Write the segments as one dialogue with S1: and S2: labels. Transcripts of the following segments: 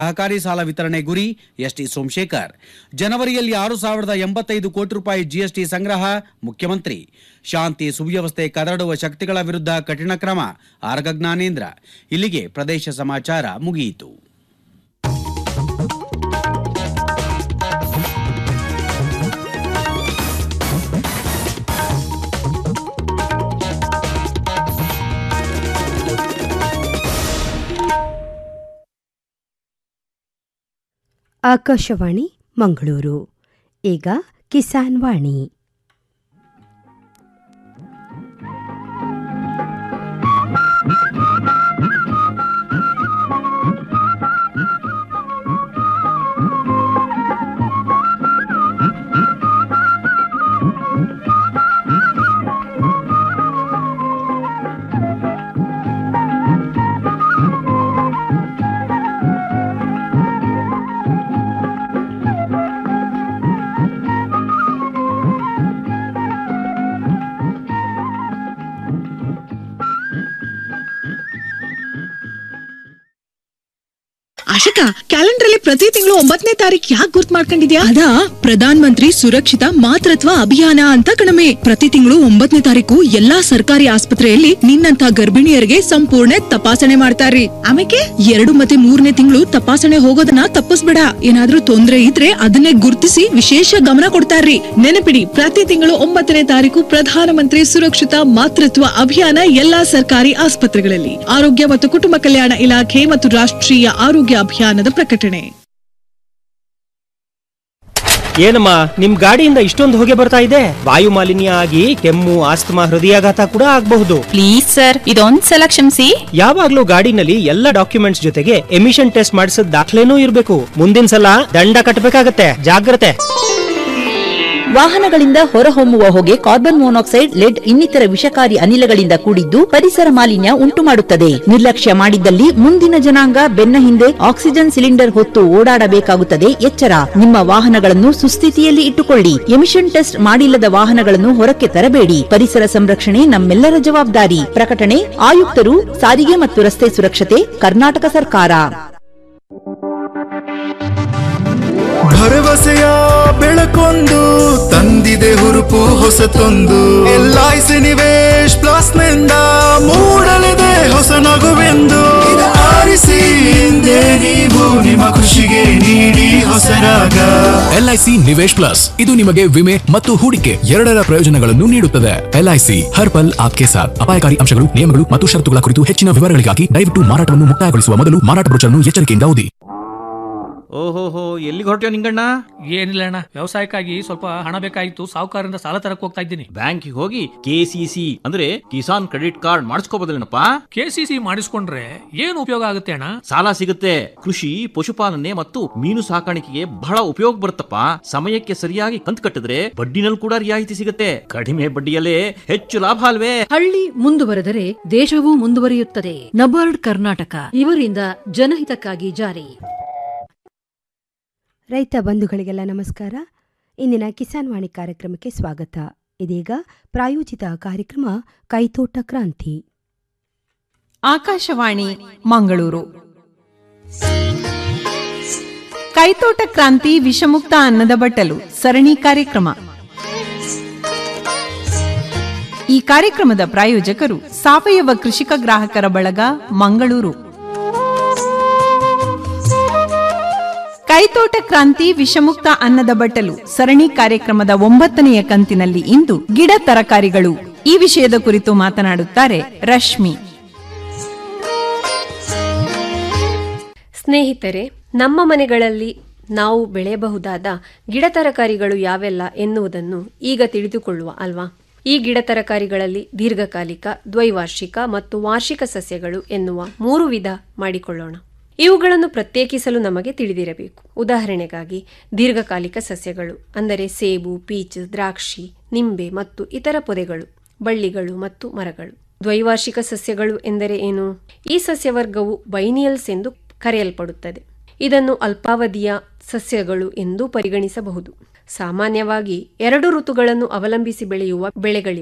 S1: ಸಹಕಾರಿ ಸಾಲ ವಿತರಣೆ ಗುರಿ ಎಸ್ಟಿ ಸೋಮಶೇಖರ್ ಜನವರಿಯಲ್ಲಿ ಆರು ಸಾವಿರದ ಎಂಬತ್ತೈದು ಕೋಟಿ ರೂಪಾಯಿ ಜಿಎಸ್ಟಿ ಸಂಗ್ರಹ ಮುಖ್ಯಮಂತ್ರಿ ಶಾಂತಿ ಸುವ್ಯವಸ್ಥೆ ಕದಡುವ ಶಕ್ತಿಗಳ ವಿರುದ್ಧ ಕಠಿಣ ಕ್ರಮ ಆರ್ಗ ಜ್ಞಾನೇಂದ್ರ ಇಲ್ಲಿಗೆ ಪ್ರದೇಶ ಸಮಾಚಾರ ಮುಗಿಯಿತು
S2: ಆಕಾಶವಾಣಿ ಮಂಗಳೂರು ಈಗ ಕಿಸಾನ್ ವಾಣಿ
S3: ಆಶಿಕಾ ಕ್ಯಾಲೆಂಡರ್ ಅಲ್ಲಿ ಪ್ರತಿ ತಿಂಗಳು ಒಂಬತ್ತನೇ ತಾರೀಕು ಯಾಕೆ ಗುರ್ತ್ ಮಾಡ್ಕೊಂಡಿದ್ಯಾ
S4: ಅದಾ ಪ್ರಧಾನ್ ಮಂತ್ರಿ ಸುರಕ್ಷಿತ ಮಾತೃತ್ವ ಅಭಿಯಾನ ಅಂತ ಕಣಮೆ ಪ್ರತಿ ತಿಂಗಳು ಒಂಬತ್ತನೇ ತಾರೀಕು ಎಲ್ಲಾ ಸರ್ಕಾರಿ ಆಸ್ಪತ್ರೆಯಲ್ಲಿ ನಿನ್ನಂತ ಗರ್ಭಿಣಿಯರಿಗೆ ಸಂಪೂರ್ಣ ತಪಾಸಣೆ ಮಾಡ್ತಾರ್ರಿ ಆಮೇಲೆ ಎರಡು ಮತ್ತೆ ಮೂರನೇ ತಿಂಗಳು ತಪಾಸಣೆ ಹೋಗೋದನ್ನ ತಪ್ಪಿಸ್ಬೇಡ ಏನಾದ್ರೂ ತೊಂದ್ರೆ ಇದ್ರೆ ಅದನ್ನೇ ಗುರ್ತಿಸಿ ವಿಶೇಷ ಗಮನ ಕೊಡ್ತಾರ್ರಿ
S3: ನೆನಪಿಡಿ ಪ್ರತಿ ತಿಂಗಳು ಒಂಬತ್ತನೇ ತಾರೀಕು ಪ್ರಧಾನಮಂತ್ರಿ ಸುರಕ್ಷಿತ ಮಾತೃತ್ವ ಅಭಿಯಾನ ಎಲ್ಲಾ ಸರ್ಕಾರಿ ಆಸ್ಪತ್ರೆಗಳಲ್ಲಿ ಆರೋಗ್ಯ ಮತ್ತು ಕುಟುಂಬ ಕಲ್ಯಾಣ ಇಲಾಖೆ ಮತ್ತು ರಾಷ್ಟ್ರೀಯ ಆರೋಗ್ಯ ಅಭಿಯಾನದ ಪ್ರಕಟಣೆ
S5: ಏನಮ್ಮ ನಿಮ್ ಗಾಡಿಯಿಂದ ಇಷ್ಟೊಂದು ಹೊಗೆ ಬರ್ತಾ ಇದೆ ವಾಯು ಮಾಲಿನ್ಯ ಆಗಿ ಕೆಮ್ಮು ಆಸ್ತಮಾ ಹೃದಯಾಘಾತ ಕೂಡ ಆಗಬಹುದು
S6: ಪ್ಲೀಸ್ ಸರ್ ಇದೊಂದ್ ಸಲ ಕ್ಷಮಿಸಿ
S5: ಯಾವಾಗ್ಲೂ ಗಾಡಿನಲ್ಲಿ ಎಲ್ಲ ಡಾಕ್ಯುಮೆಂಟ್ಸ್ ಜೊತೆಗೆ ಎಮಿಷನ್ ಟೆಸ್ಟ್ ಮಾಡಿಸಿದ ದಾಖಲೆನೂ ಇರಬೇಕು ಮುಂದಿನ ಸಲ ದಂಡ ಕಟ್ಟಬೇಕಾಗತ್ತೆ ಜಾಗ್ರತೆ
S7: ವಾಹನಗಳಿಂದ ಹೊರಹೊಮ್ಮುವ ಹೊಗೆ ಕಾರ್ಬನ್ ಮೊನಾಕ್ಸೈಡ್ ಲೆಡ್ ಇನ್ನಿತರ ವಿಷಕಾರಿ ಅನಿಲಗಳಿಂದ ಕೂಡಿದ್ದು ಪರಿಸರ ಮಾಲಿನ್ಯ ಉಂಟು ಮಾಡುತ್ತದೆ ನಿರ್ಲಕ್ಷ್ಯ ಮಾಡಿದ್ದಲ್ಲಿ ಮುಂದಿನ ಜನಾಂಗ ಬೆನ್ನ ಹಿಂದೆ ಆಕ್ಸಿಜನ್ ಸಿಲಿಂಡರ್ ಹೊತ್ತು ಓಡಾಡಬೇಕಾಗುತ್ತದೆ ಎಚ್ಚರ ನಿಮ್ಮ ವಾಹನಗಳನ್ನು ಸುಸ್ಥಿತಿಯಲ್ಲಿ ಇಟ್ಟುಕೊಳ್ಳಿ ಎಮಿಷನ್ ಟೆಸ್ಟ್ ಮಾಡಿಲ್ಲದ ವಾಹನಗಳನ್ನು ಹೊರಕ್ಕೆ ತರಬೇಡಿ ಪರಿಸರ ಸಂರಕ್ಷಣೆ ನಮ್ಮೆಲ್ಲರ ಜವಾಬ್ದಾರಿ ಪ್ರಕಟಣೆ ಆಯುಕ್ತರು ಸಾರಿಗೆ ಮತ್ತು ರಸ್ತೆ ಸುರಕ್ಷತೆ ಕರ್ನಾಟಕ ಸರ್ಕಾರ
S8: ಭರವಸೆಯ ಬೆಳಕೊಂದು ತಂದಿದೆ ಹುರುಪು ಹೊಸತೊಂದು ಎಲ್ಐಸಿ ನಿವೇಶ್ ಪ್ಲಸ್ ನಿಂದ ಮೂಡಲಿದೆ ಹೊಸ ನಗುವೆಂದು ಇದು ಆರಿಸಿ ಹಿಂದೆ ನೀವು ನಿಮ್ಮ ಖುಷಿಗೆ ನೀಡಿ ಹೊಸರಾಗ
S9: ಎಲ್ಐಸಿ ನಿವೇಶ್ ಪ್ಲಸ್ ಇದು ನಿಮಗೆ ವಿಮೆ ಮತ್ತು ಹೂಡಿಕೆ ಎರಡರ ಪ್ರಯೋಜನಗಳನ್ನು ನೀಡುತ್ತದೆ ಎಲ್ಐಸಿ ಹರ್ ಪಲ್ ಆಪ್ಕೆ ಸಾಥ್ ಅಪಾಯಕಾರಿ ಅಂಶಗಳು ನಿಯಮಗಳು ಮತ್ತು ಷರತ್ತುಗಳ ಕುರಿತು ಹೆಚ್ಚಿನ ವಿವರಗಳಿಗಾಗಿ ದಯವಿಟ್ಟು ಮಾರಾಟವನ್ನು ಮುಕ್ತಾಯಗೊಳಿಸುವ ಮೊದಲು ಮಾರಾಟ ಬ್ರೋಚರ್ನ್ನು ಎಚ್ಚರಿಕೆಯಿಂದ ಓದಿ
S10: ಓಹೋಹೋ ಎಲ್ಲಿಗೆ ಹೊರಟ್ಯೋ ನಿಂಗಣ್ಣ
S11: ಏನಿಲ್ಲ ಅಣ್ಣ ವ್ಯವಸಾಯಕ್ಕಾಗಿ ಸ್ವಲ್ಪ ಹಣ ಬೇಕಾಗಿತ್ತು ಸಾಹುಕಾರರಿಂದ ಸಾಲ ತರಕ್ ಹೋಗ್ತಾ ಇದ್ದೀನಿ
S10: ಬ್ಯಾಂಕಿಗೆ ಹೋಗಿ ಕೆಸಿಸಿ ಅಂದ್ರೆ ಕಿಸಾನ್ ಕ್ರೆಡಿಟ್ ಕಾರ್ಡ್ ಮಾಡಿಸ್ಕೋಬೋದಲ್ಲೇನಪ್ಪ
S11: ಕೆಸಿಸಿ ಮಾಡಿಸ್ಕೊಂಡ್ರೆ ಏನು ಉಪಯೋಗ ಆಗುತ್ತೆ ಅಣ್ಣ
S10: ಸಾಲ ಸಿಗುತ್ತೆ ಕೃಷಿ ಪಶುಪಾಲನೆ ಮತ್ತು ಮೀನು ಸಾಕಾಣಿಕೆಗೆ ಬಹಳ ಉಪಯೋಗ ಬರುತ್ತಪ್ಪ ಸಮಯಕ್ಕೆ ಸರಿಯಾಗಿ ಕಂತು ಕಟ್ಟಿದ್ರೆ ಬಡ್ಡಿನಲ್ಲಿ ಕೂಡ ರಿಯಾಯಿತಿ ಸಿಗುತ್ತೆ ಕಡಿಮೆ ಬಡ್ಡಿಯಲ್ಲೇ ಹೆಚ್ಚು ಲಾಭ ಅಲ್ವೇ
S12: ಹಳ್ಳಿ ಮುಂದುವರೆದರೆ ದೇಶವೂ ಮುಂದುವರಿಯುತ್ತದೆ ನಬಾರ್ಡ್ ಕರ್ನಾಟಕ ಇವರಿಂದ ಜನಹಿತಕ್ಕಾಗಿ ಜಾರಿ
S2: ರೈತ ಬಂಧುಗಳಿಗೆಲ್ಲ ನಮಸ್ಕಾರ ಇಂದಿನ ಕಿಸಾನ್ ವಾಣಿ ಕಾರ್ಯಕ್ರಮಕ್ಕೆ ಸ್ವಾಗತ ಇದೀಗ ಪ್ರಾಯೋಜಿತ ಕಾರ್ಯಕ್ರಮ ಕೈತೋಟ ಕ್ರಾಂತಿ
S13: ಆಕಾಶವಾಣಿ ಮಂಗಳೂರು ಕೈತೋಟ ಕ್ರಾಂತಿ ವಿಷಮುಕ್ತ ಅನ್ನದ ಬಟ್ಟಲು ಸರಣಿ ಕಾರ್ಯಕ್ರಮ ಈ ಕಾರ್ಯಕ್ರಮದ ಪ್ರಾಯೋಜಕರು ಸಾವಯವ ಕೃಷಿಕ ಗ್ರಾಹಕರ ಬಳಗ ಮಂಗಳೂರು ಕೈತೋಟ ಕ್ರಾಂತಿ ವಿಷಮುಕ್ತ ಅನ್ನದ ಬಟ್ಟಲು ಸರಣಿ ಕಾರ್ಯಕ್ರಮದ ಒಂಬತ್ತನೆಯ ಕಂತಿನಲ್ಲಿ ಇಂದು ಗಿಡ ತರಕಾರಿಗಳು ಈ ವಿಷಯದ ಕುರಿತು ಮಾತನಾಡುತ್ತಾರೆ ರಶ್ಮಿ
S14: ಸ್ನೇಹಿತರೆ ನಮ್ಮ ಮನೆಗಳಲ್ಲಿ ನಾವು ಬೆಳೆಯಬಹುದಾದ ಗಿಡ ತರಕಾರಿಗಳು ಯಾವೆಲ್ಲ ಎನ್ನುವುದನ್ನು ಈಗ ತಿಳಿದುಕೊಳ್ಳುವ ಅಲ್ವಾ ಈ ಗಿಡ ತರಕಾರಿಗಳಲ್ಲಿ ದೀರ್ಘಕಾಲಿಕ ದ್ವೈವಾರ್ಷಿಕ ಮತ್ತು ವಾರ್ಷಿಕ ಸಸ್ಯಗಳು ಎನ್ನುವ ಮೂರು ವಿಧ ಮಾಡಿಕೊಳ್ಳೋಣ ಇವುಗಳನ್ನು ಪ್ರತ್ಯೇಕಿಸಲು ನಮಗೆ ತಿಳಿದಿರಬೇಕು ಉದಾಹರಣೆಗಾಗಿ ದೀರ್ಘಕಾಲಿಕ ಸಸ್ಯಗಳು ಅಂದರೆ ಸೇಬು ಪೀಚ್ ದ್ರಾಕ್ಷಿ ನಿಂಬೆ ಮತ್ತು ಇತರ ಪೊದೆಗಳು ಬಳ್ಳಿಗಳು ಮತ್ತು ಮರಗಳು ದ್ವೈವಾರ್ಷಿಕ ಸಸ್ಯಗಳು ಎಂದರೆ ಏನು ಈ ಸಸ್ಯವರ್ಗವು ಬೈನಿಯಲ್ಸ್ ಎಂದು ಕರೆಯಲ್ಪಡುತ್ತದೆ ಇದನ್ನು ಅಲ್ಪಾವಧಿಯ ಸಸ್ಯಗಳು ಎಂದು ಪರಿಗಣಿಸಬಹುದು ಸಾಮಾನ್ಯವಾಗಿ ಎರಡು ಋತುಗಳನ್ನು ಅವಲಂಬಿಸಿ ಬೆಳೆಯುವ ಬೆಳೆಗಳಿವು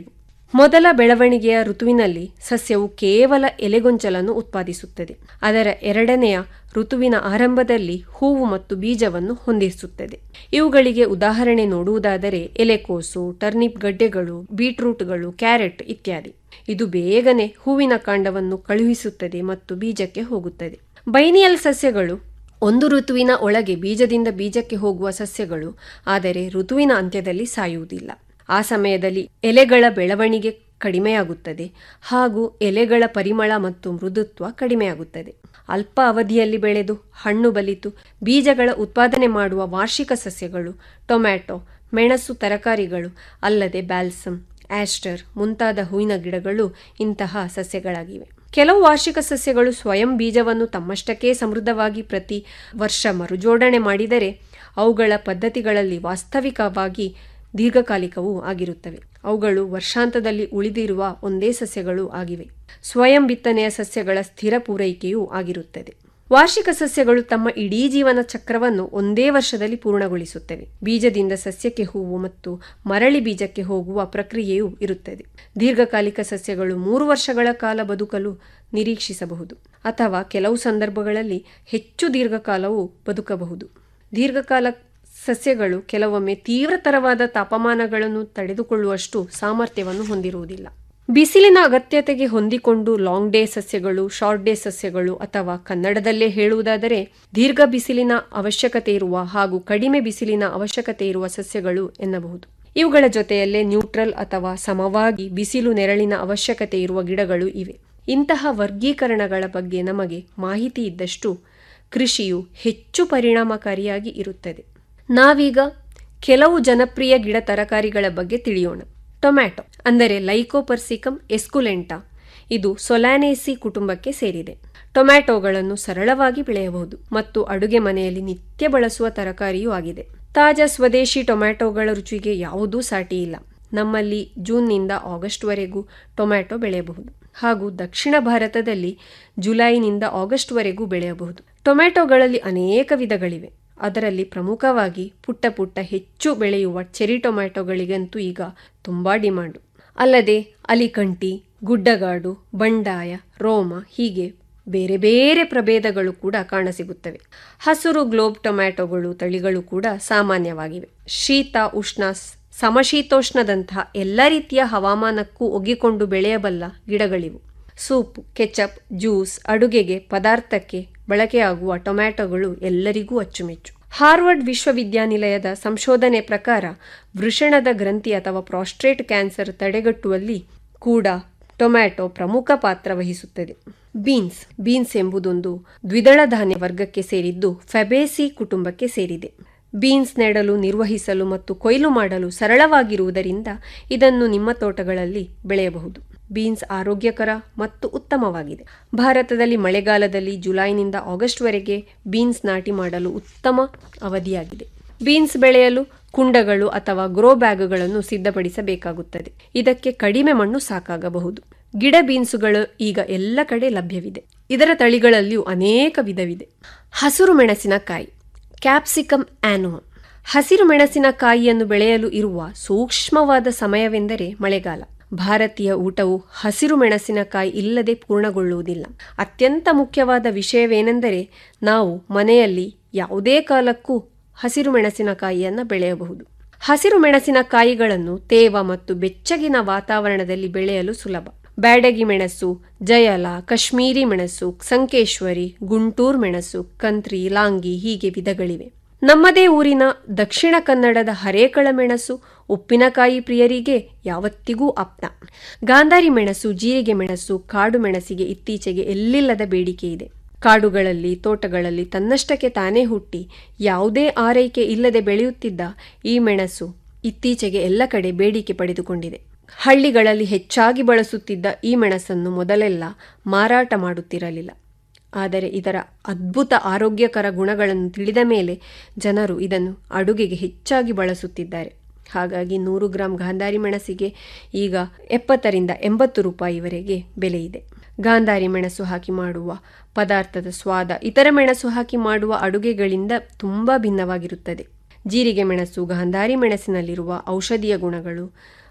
S14: ಮೊದಲ ಬೆಳವಣಿಗೆಯ ಋತುವಿನಲ್ಲಿ ಸಸ್ಯವು ಕೇವಲ ಎಲೆಗೊಂಚಲನ್ನು ಉತ್ಪಾದಿಸುತ್ತದೆ ಅದರ ಎರಡನೆಯ ಋತುವಿನ ಆರಂಭದಲ್ಲಿ ಹೂವು ಮತ್ತು ಬೀಜವನ್ನು ಹೊಂದಿಸುತ್ತದೆ ಇವುಗಳಿಗೆ ಉದಾಹರಣೆ ನೋಡುವುದಾದರೆ ಎಲೆಕೋಸು ಟರ್ನಿಪ್ ಗಡ್ಡೆಗಳು ಬೀಟ್ರೂಟ್ಗಳು ಕ್ಯಾರೆಟ್ ಇತ್ಯಾದಿ ಇದು ಬೇಗನೆ ಹೂವಿನ ಕಾಂಡವನ್ನು ಕಳುಹಿಸುತ್ತದೆ ಮತ್ತು ಬೀಜಕ್ಕೆ ಹೋಗುತ್ತದೆ ಬೈನಿಯಲ್ ಸಸ್ಯಗಳು ಒಂದು ಋತುವಿನ ಒಳಗೆ ಬೀಜದಿಂದ ಬೀಜಕ್ಕೆ ಹೋಗುವ ಸಸ್ಯಗಳು ಆದರೆ ಋತುವಿನ ಅಂತ್ಯದಲ್ಲಿ ಸಾಯುವುದಿಲ್ಲ ಆ ಸಮಯದಲ್ಲಿ ಎಲೆಗಳ ಬೆಳವಣಿಗೆ ಕಡಿಮೆಯಾಗುತ್ತದೆ ಹಾಗೂ ಎಲೆಗಳ ಪರಿಮಳ ಮತ್ತು ಮೃದುತ್ವ ಕಡಿಮೆಯಾಗುತ್ತದೆ ಅಲ್ಪ ಅವಧಿಯಲ್ಲಿ ಬೆಳೆದು ಹಣ್ಣು ಬಲಿತು ಬೀಜಗಳ ಉತ್ಪಾದನೆ ಮಾಡುವ ವಾರ್ಷಿಕ ಸಸ್ಯಗಳು ಟೊಮ್ಯಾಟೊ ಮೆಣಸು ತರಕಾರಿಗಳು ಅಲ್ಲದೆ ಬ್ಯಾಲ್ಸಮ್ ಆಸ್ಟರ್ ಮುಂತಾದ ಹೂವಿನ ಗಿಡಗಳು ಇಂತಹ ಸಸ್ಯಗಳಾಗಿವೆ ಕೆಲವು ವಾರ್ಷಿಕ ಸಸ್ಯಗಳು ಸ್ವಯಂ ಬೀಜವನ್ನು ತಮ್ಮಷ್ಟಕ್ಕೇ ಸಮೃದ್ಧವಾಗಿ ಪ್ರತಿ ವರ್ಷ ಮರುಜೋಡಣೆ ಮಾಡಿದರೆ ಅವುಗಳ ಪದ್ಧತಿಗಳಲ್ಲಿ ವಾಸ್ತವಿಕವಾಗಿ ದೀರ್ಘಕಾಲಿಕವೂ ಆಗಿರುತ್ತವೆ ಅವುಗಳು ವರ್ಷಾಂತದಲ್ಲಿ ಉಳಿದಿರುವ ಒಂದೇ ಸಸ್ಯಗಳು ಆಗಿವೆ ಸ್ವಯಂ ಬಿತ್ತನೆಯ ಸಸ್ಯಗಳ ಸ್ಥಿರ ಪೂರೈಕೆಯೂ ಆಗಿರುತ್ತದೆ ವಾರ್ಷಿಕ ಸಸ್ಯಗಳು ತಮ್ಮ ಇಡೀ ಜೀವನ ಚಕ್ರವನ್ನು ಒಂದೇ ವರ್ಷದಲ್ಲಿ ಪೂರ್ಣಗೊಳಿಸುತ್ತವೆ ಬೀಜದಿಂದ ಸಸ್ಯಕ್ಕೆ ಹೂವು ಮತ್ತು ಮರಳಿ ಬೀಜಕ್ಕೆ ಹೋಗುವ ಪ್ರಕ್ರಿಯೆಯೂ ಇರುತ್ತದೆ ದೀರ್ಘಕಾಲಿಕ ಸಸ್ಯಗಳು ಮೂರು ವರ್ಷಗಳ ಕಾಲ ಬದುಕಲು ನಿರೀಕ್ಷಿಸಬಹುದು ಅಥವಾ ಕೆಲವು ಸಂದರ್ಭಗಳಲ್ಲಿ ಹೆಚ್ಚು ದೀರ್ಘಕಾಲವೂ ಬದುಕಬಹುದು ದೀರ್ಘಕಾಲ ಸಸ್ಯಗಳು ಕೆಲವೊಮ್ಮೆ ತೀವ್ರತರವಾದ ತಾಪಮಾನಗಳನ್ನು ತಡೆದುಕೊಳ್ಳುವಷ್ಟು ಸಾಮರ್ಥ್ಯವನ್ನು ಹೊಂದಿರುವುದಿಲ್ಲ ಬಿಸಿಲಿನ ಅಗತ್ಯತೆಗೆ ಹೊಂದಿಕೊಂಡು ಲಾಂಗ್ ಡೇ ಸಸ್ಯಗಳು ಶಾರ್ಟ್ ಡೇ ಸಸ್ಯಗಳು ಅಥವಾ ಕನ್ನಡದಲ್ಲೇ ಹೇಳುವುದಾದರೆ ದೀರ್ಘ ಬಿಸಿಲಿನ ಅವಶ್ಯಕತೆ ಇರುವ ಹಾಗೂ ಕಡಿಮೆ ಬಿಸಿಲಿನ ಅವಶ್ಯಕತೆ ಇರುವ ಸಸ್ಯಗಳು ಎನ್ನಬಹುದು ಇವುಗಳ ಜೊತೆಯಲ್ಲೇ ನ್ಯೂಟ್ರಲ್ ಅಥವಾ ಸಮವಾಗಿ ಬಿಸಿಲು ನೆರಳಿನ ಅವಶ್ಯಕತೆ ಇರುವ ಗಿಡಗಳು ಇವೆ ಇಂತಹ ವರ್ಗೀಕರಣಗಳ ಬಗ್ಗೆ ನಮಗೆ ಮಾಹಿತಿ ಇದ್ದಷ್ಟು ಕೃಷಿಯು ಹೆಚ್ಚು ಪರಿಣಾಮಕಾರಿಯಾಗಿ ಇರುತ್ತದೆ ನಾವೀಗ ಕೆಲವು ಜನಪ್ರಿಯ ಗಿಡ ತರಕಾರಿಗಳ ಬಗ್ಗೆ ತಿಳಿಯೋಣ ಟೊಮ್ಯಾಟೊ ಅಂದರೆ ಲೈಕೋಪರ್ಸಿಕಮ್ ಎಸ್ಕುಲೆಂಟಾ ಇದು ಸೊಲಾನೇಸಿ ಕುಟುಂಬಕ್ಕೆ ಸೇರಿದೆ ಟೊಮ್ಯಾಟೊಗಳನ್ನು ಸರಳವಾಗಿ ಬೆಳೆಯಬಹುದು ಮತ್ತು ಅಡುಗೆ ಮನೆಯಲ್ಲಿ ನಿತ್ಯ ಬಳಸುವ ತರಕಾರಿಯೂ ಆಗಿದೆ ತಾಜಾ ಸ್ವದೇಶಿ ಟೊಮ್ಯಾಟೊಗಳ ರುಚಿಗೆ ಯಾವುದೂ ಸಾಟಿ ಇಲ್ಲ ನಮ್ಮಲ್ಲಿ ಜೂನ್ನಿಂದ ಆಗಸ್ಟ್ವರೆಗೂ ಟೊಮ್ಯಾಟೊ ಬೆಳೆಯಬಹುದು ಹಾಗೂ ದಕ್ಷಿಣ ಭಾರತದಲ್ಲಿ ಜುಲೈನಿಂದ ಆಗಸ್ಟ್ವರೆಗೂ ಬೆಳೆಯಬಹುದು ಟೊಮ್ಯಾಟೊಗಳಲ್ಲಿ ಅನೇಕ ವಿಧಗಳಿವೆ ಅದರಲ್ಲಿ ಪ್ರಮುಖವಾಗಿ ಪುಟ್ಟ ಪುಟ್ಟ ಹೆಚ್ಚು ಬೆಳೆಯುವ ಚೆರಿ ಟೊಮ್ಯಾಟೊಗಳಿಗಂತೂ ಈಗ ತುಂಬಾ ಡಿಮಾಂಡು ಅಲ್ಲದೆ ಅಲಿಕಂಟಿ ಗುಡ್ಡಗಾಡು ಬಂಡಾಯ ರೋಮ ಹೀಗೆ ಬೇರೆ ಬೇರೆ ಪ್ರಭೇದಗಳು ಕೂಡ ಕಾಣಸಿಗುತ್ತವೆ ಹಸುರು ಗ್ಲೋಬ್ ಟೊಮ್ಯಾಟೊಗಳು ತಳಿಗಳು ಕೂಡ ಸಾಮಾನ್ಯವಾಗಿವೆ ಶೀತ ಉಷ್ಣ ಸಮಶೀತೋಷ್ಣದಂತಹ ಎಲ್ಲ ರೀತಿಯ ಹವಾಮಾನಕ್ಕೂ ಒಗ್ಗಿಕೊಂಡು ಬೆಳೆಯಬಲ್ಲ ಗಿಡಗಳಿವು ಸೂಪ್ ಕೆಚಪ್ ಜ್ಯೂಸ್ ಅಡುಗೆಗೆ ಪದಾರ್ಥಕ್ಕೆ ಬಳಕೆಯಾಗುವ ಟೊಮ್ಯಾಟೊಗಳು ಎಲ್ಲರಿಗೂ ಅಚ್ಚುಮೆಚ್ಚು ಹಾರ್ವರ್ಡ್ ವಿಶ್ವವಿದ್ಯಾನಿಲಯದ ಸಂಶೋಧನೆ ಪ್ರಕಾರ ವೃಷಣದ ಗ್ರಂಥಿ ಅಥವಾ ಪ್ರಾಸ್ಟ್ರೇಟ್ ಕ್ಯಾನ್ಸರ್ ತಡೆಗಟ್ಟುವಲ್ಲಿ ಕೂಡ ಟೊಮ್ಯಾಟೊ ಪ್ರಮುಖ ಪಾತ್ರ ವಹಿಸುತ್ತದೆ ಬೀನ್ಸ್ ಬೀನ್ಸ್ ಎಂಬುದೊಂದು ದ್ವಿದಳ ಧಾನ್ಯ ವರ್ಗಕ್ಕೆ ಸೇರಿದ್ದು ಫೆಬೇಸಿ ಕುಟುಂಬಕ್ಕೆ ಸೇರಿದೆ ಬೀನ್ಸ್ ನೆಡಲು ನಿರ್ವಹಿಸಲು ಮತ್ತು ಕೊಯ್ಲು ಮಾಡಲು ಸರಳವಾಗಿರುವುದರಿಂದ ಇದನ್ನು ನಿಮ್ಮ ತೋಟಗಳಲ್ಲಿ ಬೆಳೆಯಬಹುದು ಬೀನ್ಸ್ ಆರೋಗ್ಯಕರ ಮತ್ತು ಉತ್ತಮವಾಗಿದೆ ಭಾರತದಲ್ಲಿ ಮಳೆಗಾಲದಲ್ಲಿ ಜುಲೈನಿಂದ ಆಗಸ್ಟ್ವರೆಗೆ ಬೀನ್ಸ್ ನಾಟಿ ಮಾಡಲು ಉತ್ತಮ ಅವಧಿಯಾಗಿದೆ ಬೀನ್ಸ್ ಬೆಳೆಯಲು ಕುಂಡಗಳು ಅಥವಾ ಗ್ರೋ ಬ್ಯಾಗ್ಗಳನ್ನು ಸಿದ್ಧಪಡಿಸಬೇಕಾಗುತ್ತದೆ ಇದಕ್ಕೆ ಕಡಿಮೆ ಮಣ್ಣು ಸಾಕಾಗಬಹುದು ಗಿಡ ಬೀನ್ಸುಗಳು ಈಗ ಎಲ್ಲ ಕಡೆ ಲಭ್ಯವಿದೆ ಇದರ ತಳಿಗಳಲ್ಲಿಯೂ ಅನೇಕ ವಿಧವಿದೆ ಹಸಿರು ಮೆಣಸಿನಕಾಯಿ ಕ್ಯಾಪ್ಸಿಕಮ್ ಆ್ಯನೋ ಹಸಿರು ಮೆಣಸಿನಕಾಯಿಯನ್ನು ಬೆಳೆಯಲು ಇರುವ ಸೂಕ್ಷ್ಮವಾದ ಸಮಯವೆಂದರೆ ಮಳೆಗಾಲ ಭಾರತೀಯ ಊಟವು ಹಸಿರು ಮೆಣಸಿನಕಾಯಿ ಇಲ್ಲದೆ ಪೂರ್ಣಗೊಳ್ಳುವುದಿಲ್ಲ ಅತ್ಯಂತ ಮುಖ್ಯವಾದ ವಿಷಯವೇನೆಂದರೆ ನಾವು ಮನೆಯಲ್ಲಿ ಯಾವುದೇ ಕಾಲಕ್ಕೂ ಹಸಿರು ಮೆಣಸಿನಕಾಯಿಯನ್ನು ಬೆಳೆಯಬಹುದು ಹಸಿರು ಮೆಣಸಿನಕಾಯಿಗಳನ್ನು ತೇವ ಮತ್ತು ಬೆಚ್ಚಗಿನ ವಾತಾವರಣದಲ್ಲಿ ಬೆಳೆಯಲು ಸುಲಭ ಬ್ಯಾಡಗಿ ಮೆಣಸು ಜಯಲ ಕಾಶ್ಮೀರಿ ಮೆಣಸು ಸಂಕೇಶ್ವರಿ ಗುಂಟೂರ್ ಮೆಣಸು ಕಂತ್ರಿ ಲಾಂಗಿ ಹೀಗೆ ವಿಧಗಳಿವೆ ನಮ್ಮದೇ ಊರಿನ ದಕ್ಷಿಣ ಕನ್ನಡದ ಹರೇಕಳ ಮೆಣಸು ಉಪ್ಪಿನಕಾಯಿ ಪ್ರಿಯರಿಗೆ ಯಾವತ್ತಿಗೂ ಆಪ್ತ ಗಾಂಧಾರಿ ಮೆಣಸು ಜೀರಿಗೆ ಮೆಣಸು ಕಾಡು ಮೆಣಸಿಗೆ ಇತ್ತೀಚೆಗೆ ಎಲ್ಲಿಲ್ಲದ ಬೇಡಿಕೆ ಇದೆ ಕಾಡುಗಳಲ್ಲಿ ತೋಟಗಳಲ್ಲಿ ತನ್ನಷ್ಟಕ್ಕೆ ತಾನೇ ಹುಟ್ಟಿ ಯಾವುದೇ ಆರೈಕೆ ಇಲ್ಲದೆ ಬೆಳೆಯುತ್ತಿದ್ದ ಈ ಮೆಣಸು ಇತ್ತೀಚೆಗೆ ಎಲ್ಲ ಕಡೆ ಬೇಡಿಕೆ ಪಡೆದುಕೊಂಡಿದೆ ಹಳ್ಳಿಗಳಲ್ಲಿ ಹೆಚ್ಚಾಗಿ ಬಳಸುತ್ತಿದ್ದ ಈ ಮೆಣಸನ್ನು ಮೊದಲೆಲ್ಲ ಮಾರಾಟ ಮಾಡುತ್ತಿರಲಿಲ್ಲ ಆದರೆ ಇದರ ಅದ್ಭುತ ಆರೋಗ್ಯಕರ ಗುಣಗಳನ್ನು ತಿಳಿದ ಮೇಲೆ ಜನರು ಇದನ್ನು ಅಡುಗೆಗೆ ಹೆಚ್ಚಾಗಿ ಬಳಸುತ್ತಿದ್ದಾರೆ ಹಾಗಾಗಿ ನೂರು ಗ್ರಾಂ ಗಾಂಧಾರಿ ಮೆಣಸಿಗೆ ಈಗ ಎಪ್ಪತ್ತರಿಂದ ಎಂಬತ್ತು ರೂಪಾಯಿವರೆಗೆ ಬೆಲೆ ಇದೆ ಗಾಂಧಾರಿ ಮೆಣಸು ಹಾಕಿ ಮಾಡುವ ಪದಾರ್ಥದ ಸ್ವಾದ ಇತರ ಮೆಣಸು ಹಾಕಿ ಮಾಡುವ ಅಡುಗೆಗಳಿಂದ ತುಂಬ ಭಿನ್ನವಾಗಿರುತ್ತದೆ ಜೀರಿಗೆ ಮೆಣಸು ಗಾಂಧಾರಿ ಮೆಣಸಿನಲ್ಲಿರುವ ಔಷಧೀಯ ಗುಣಗಳು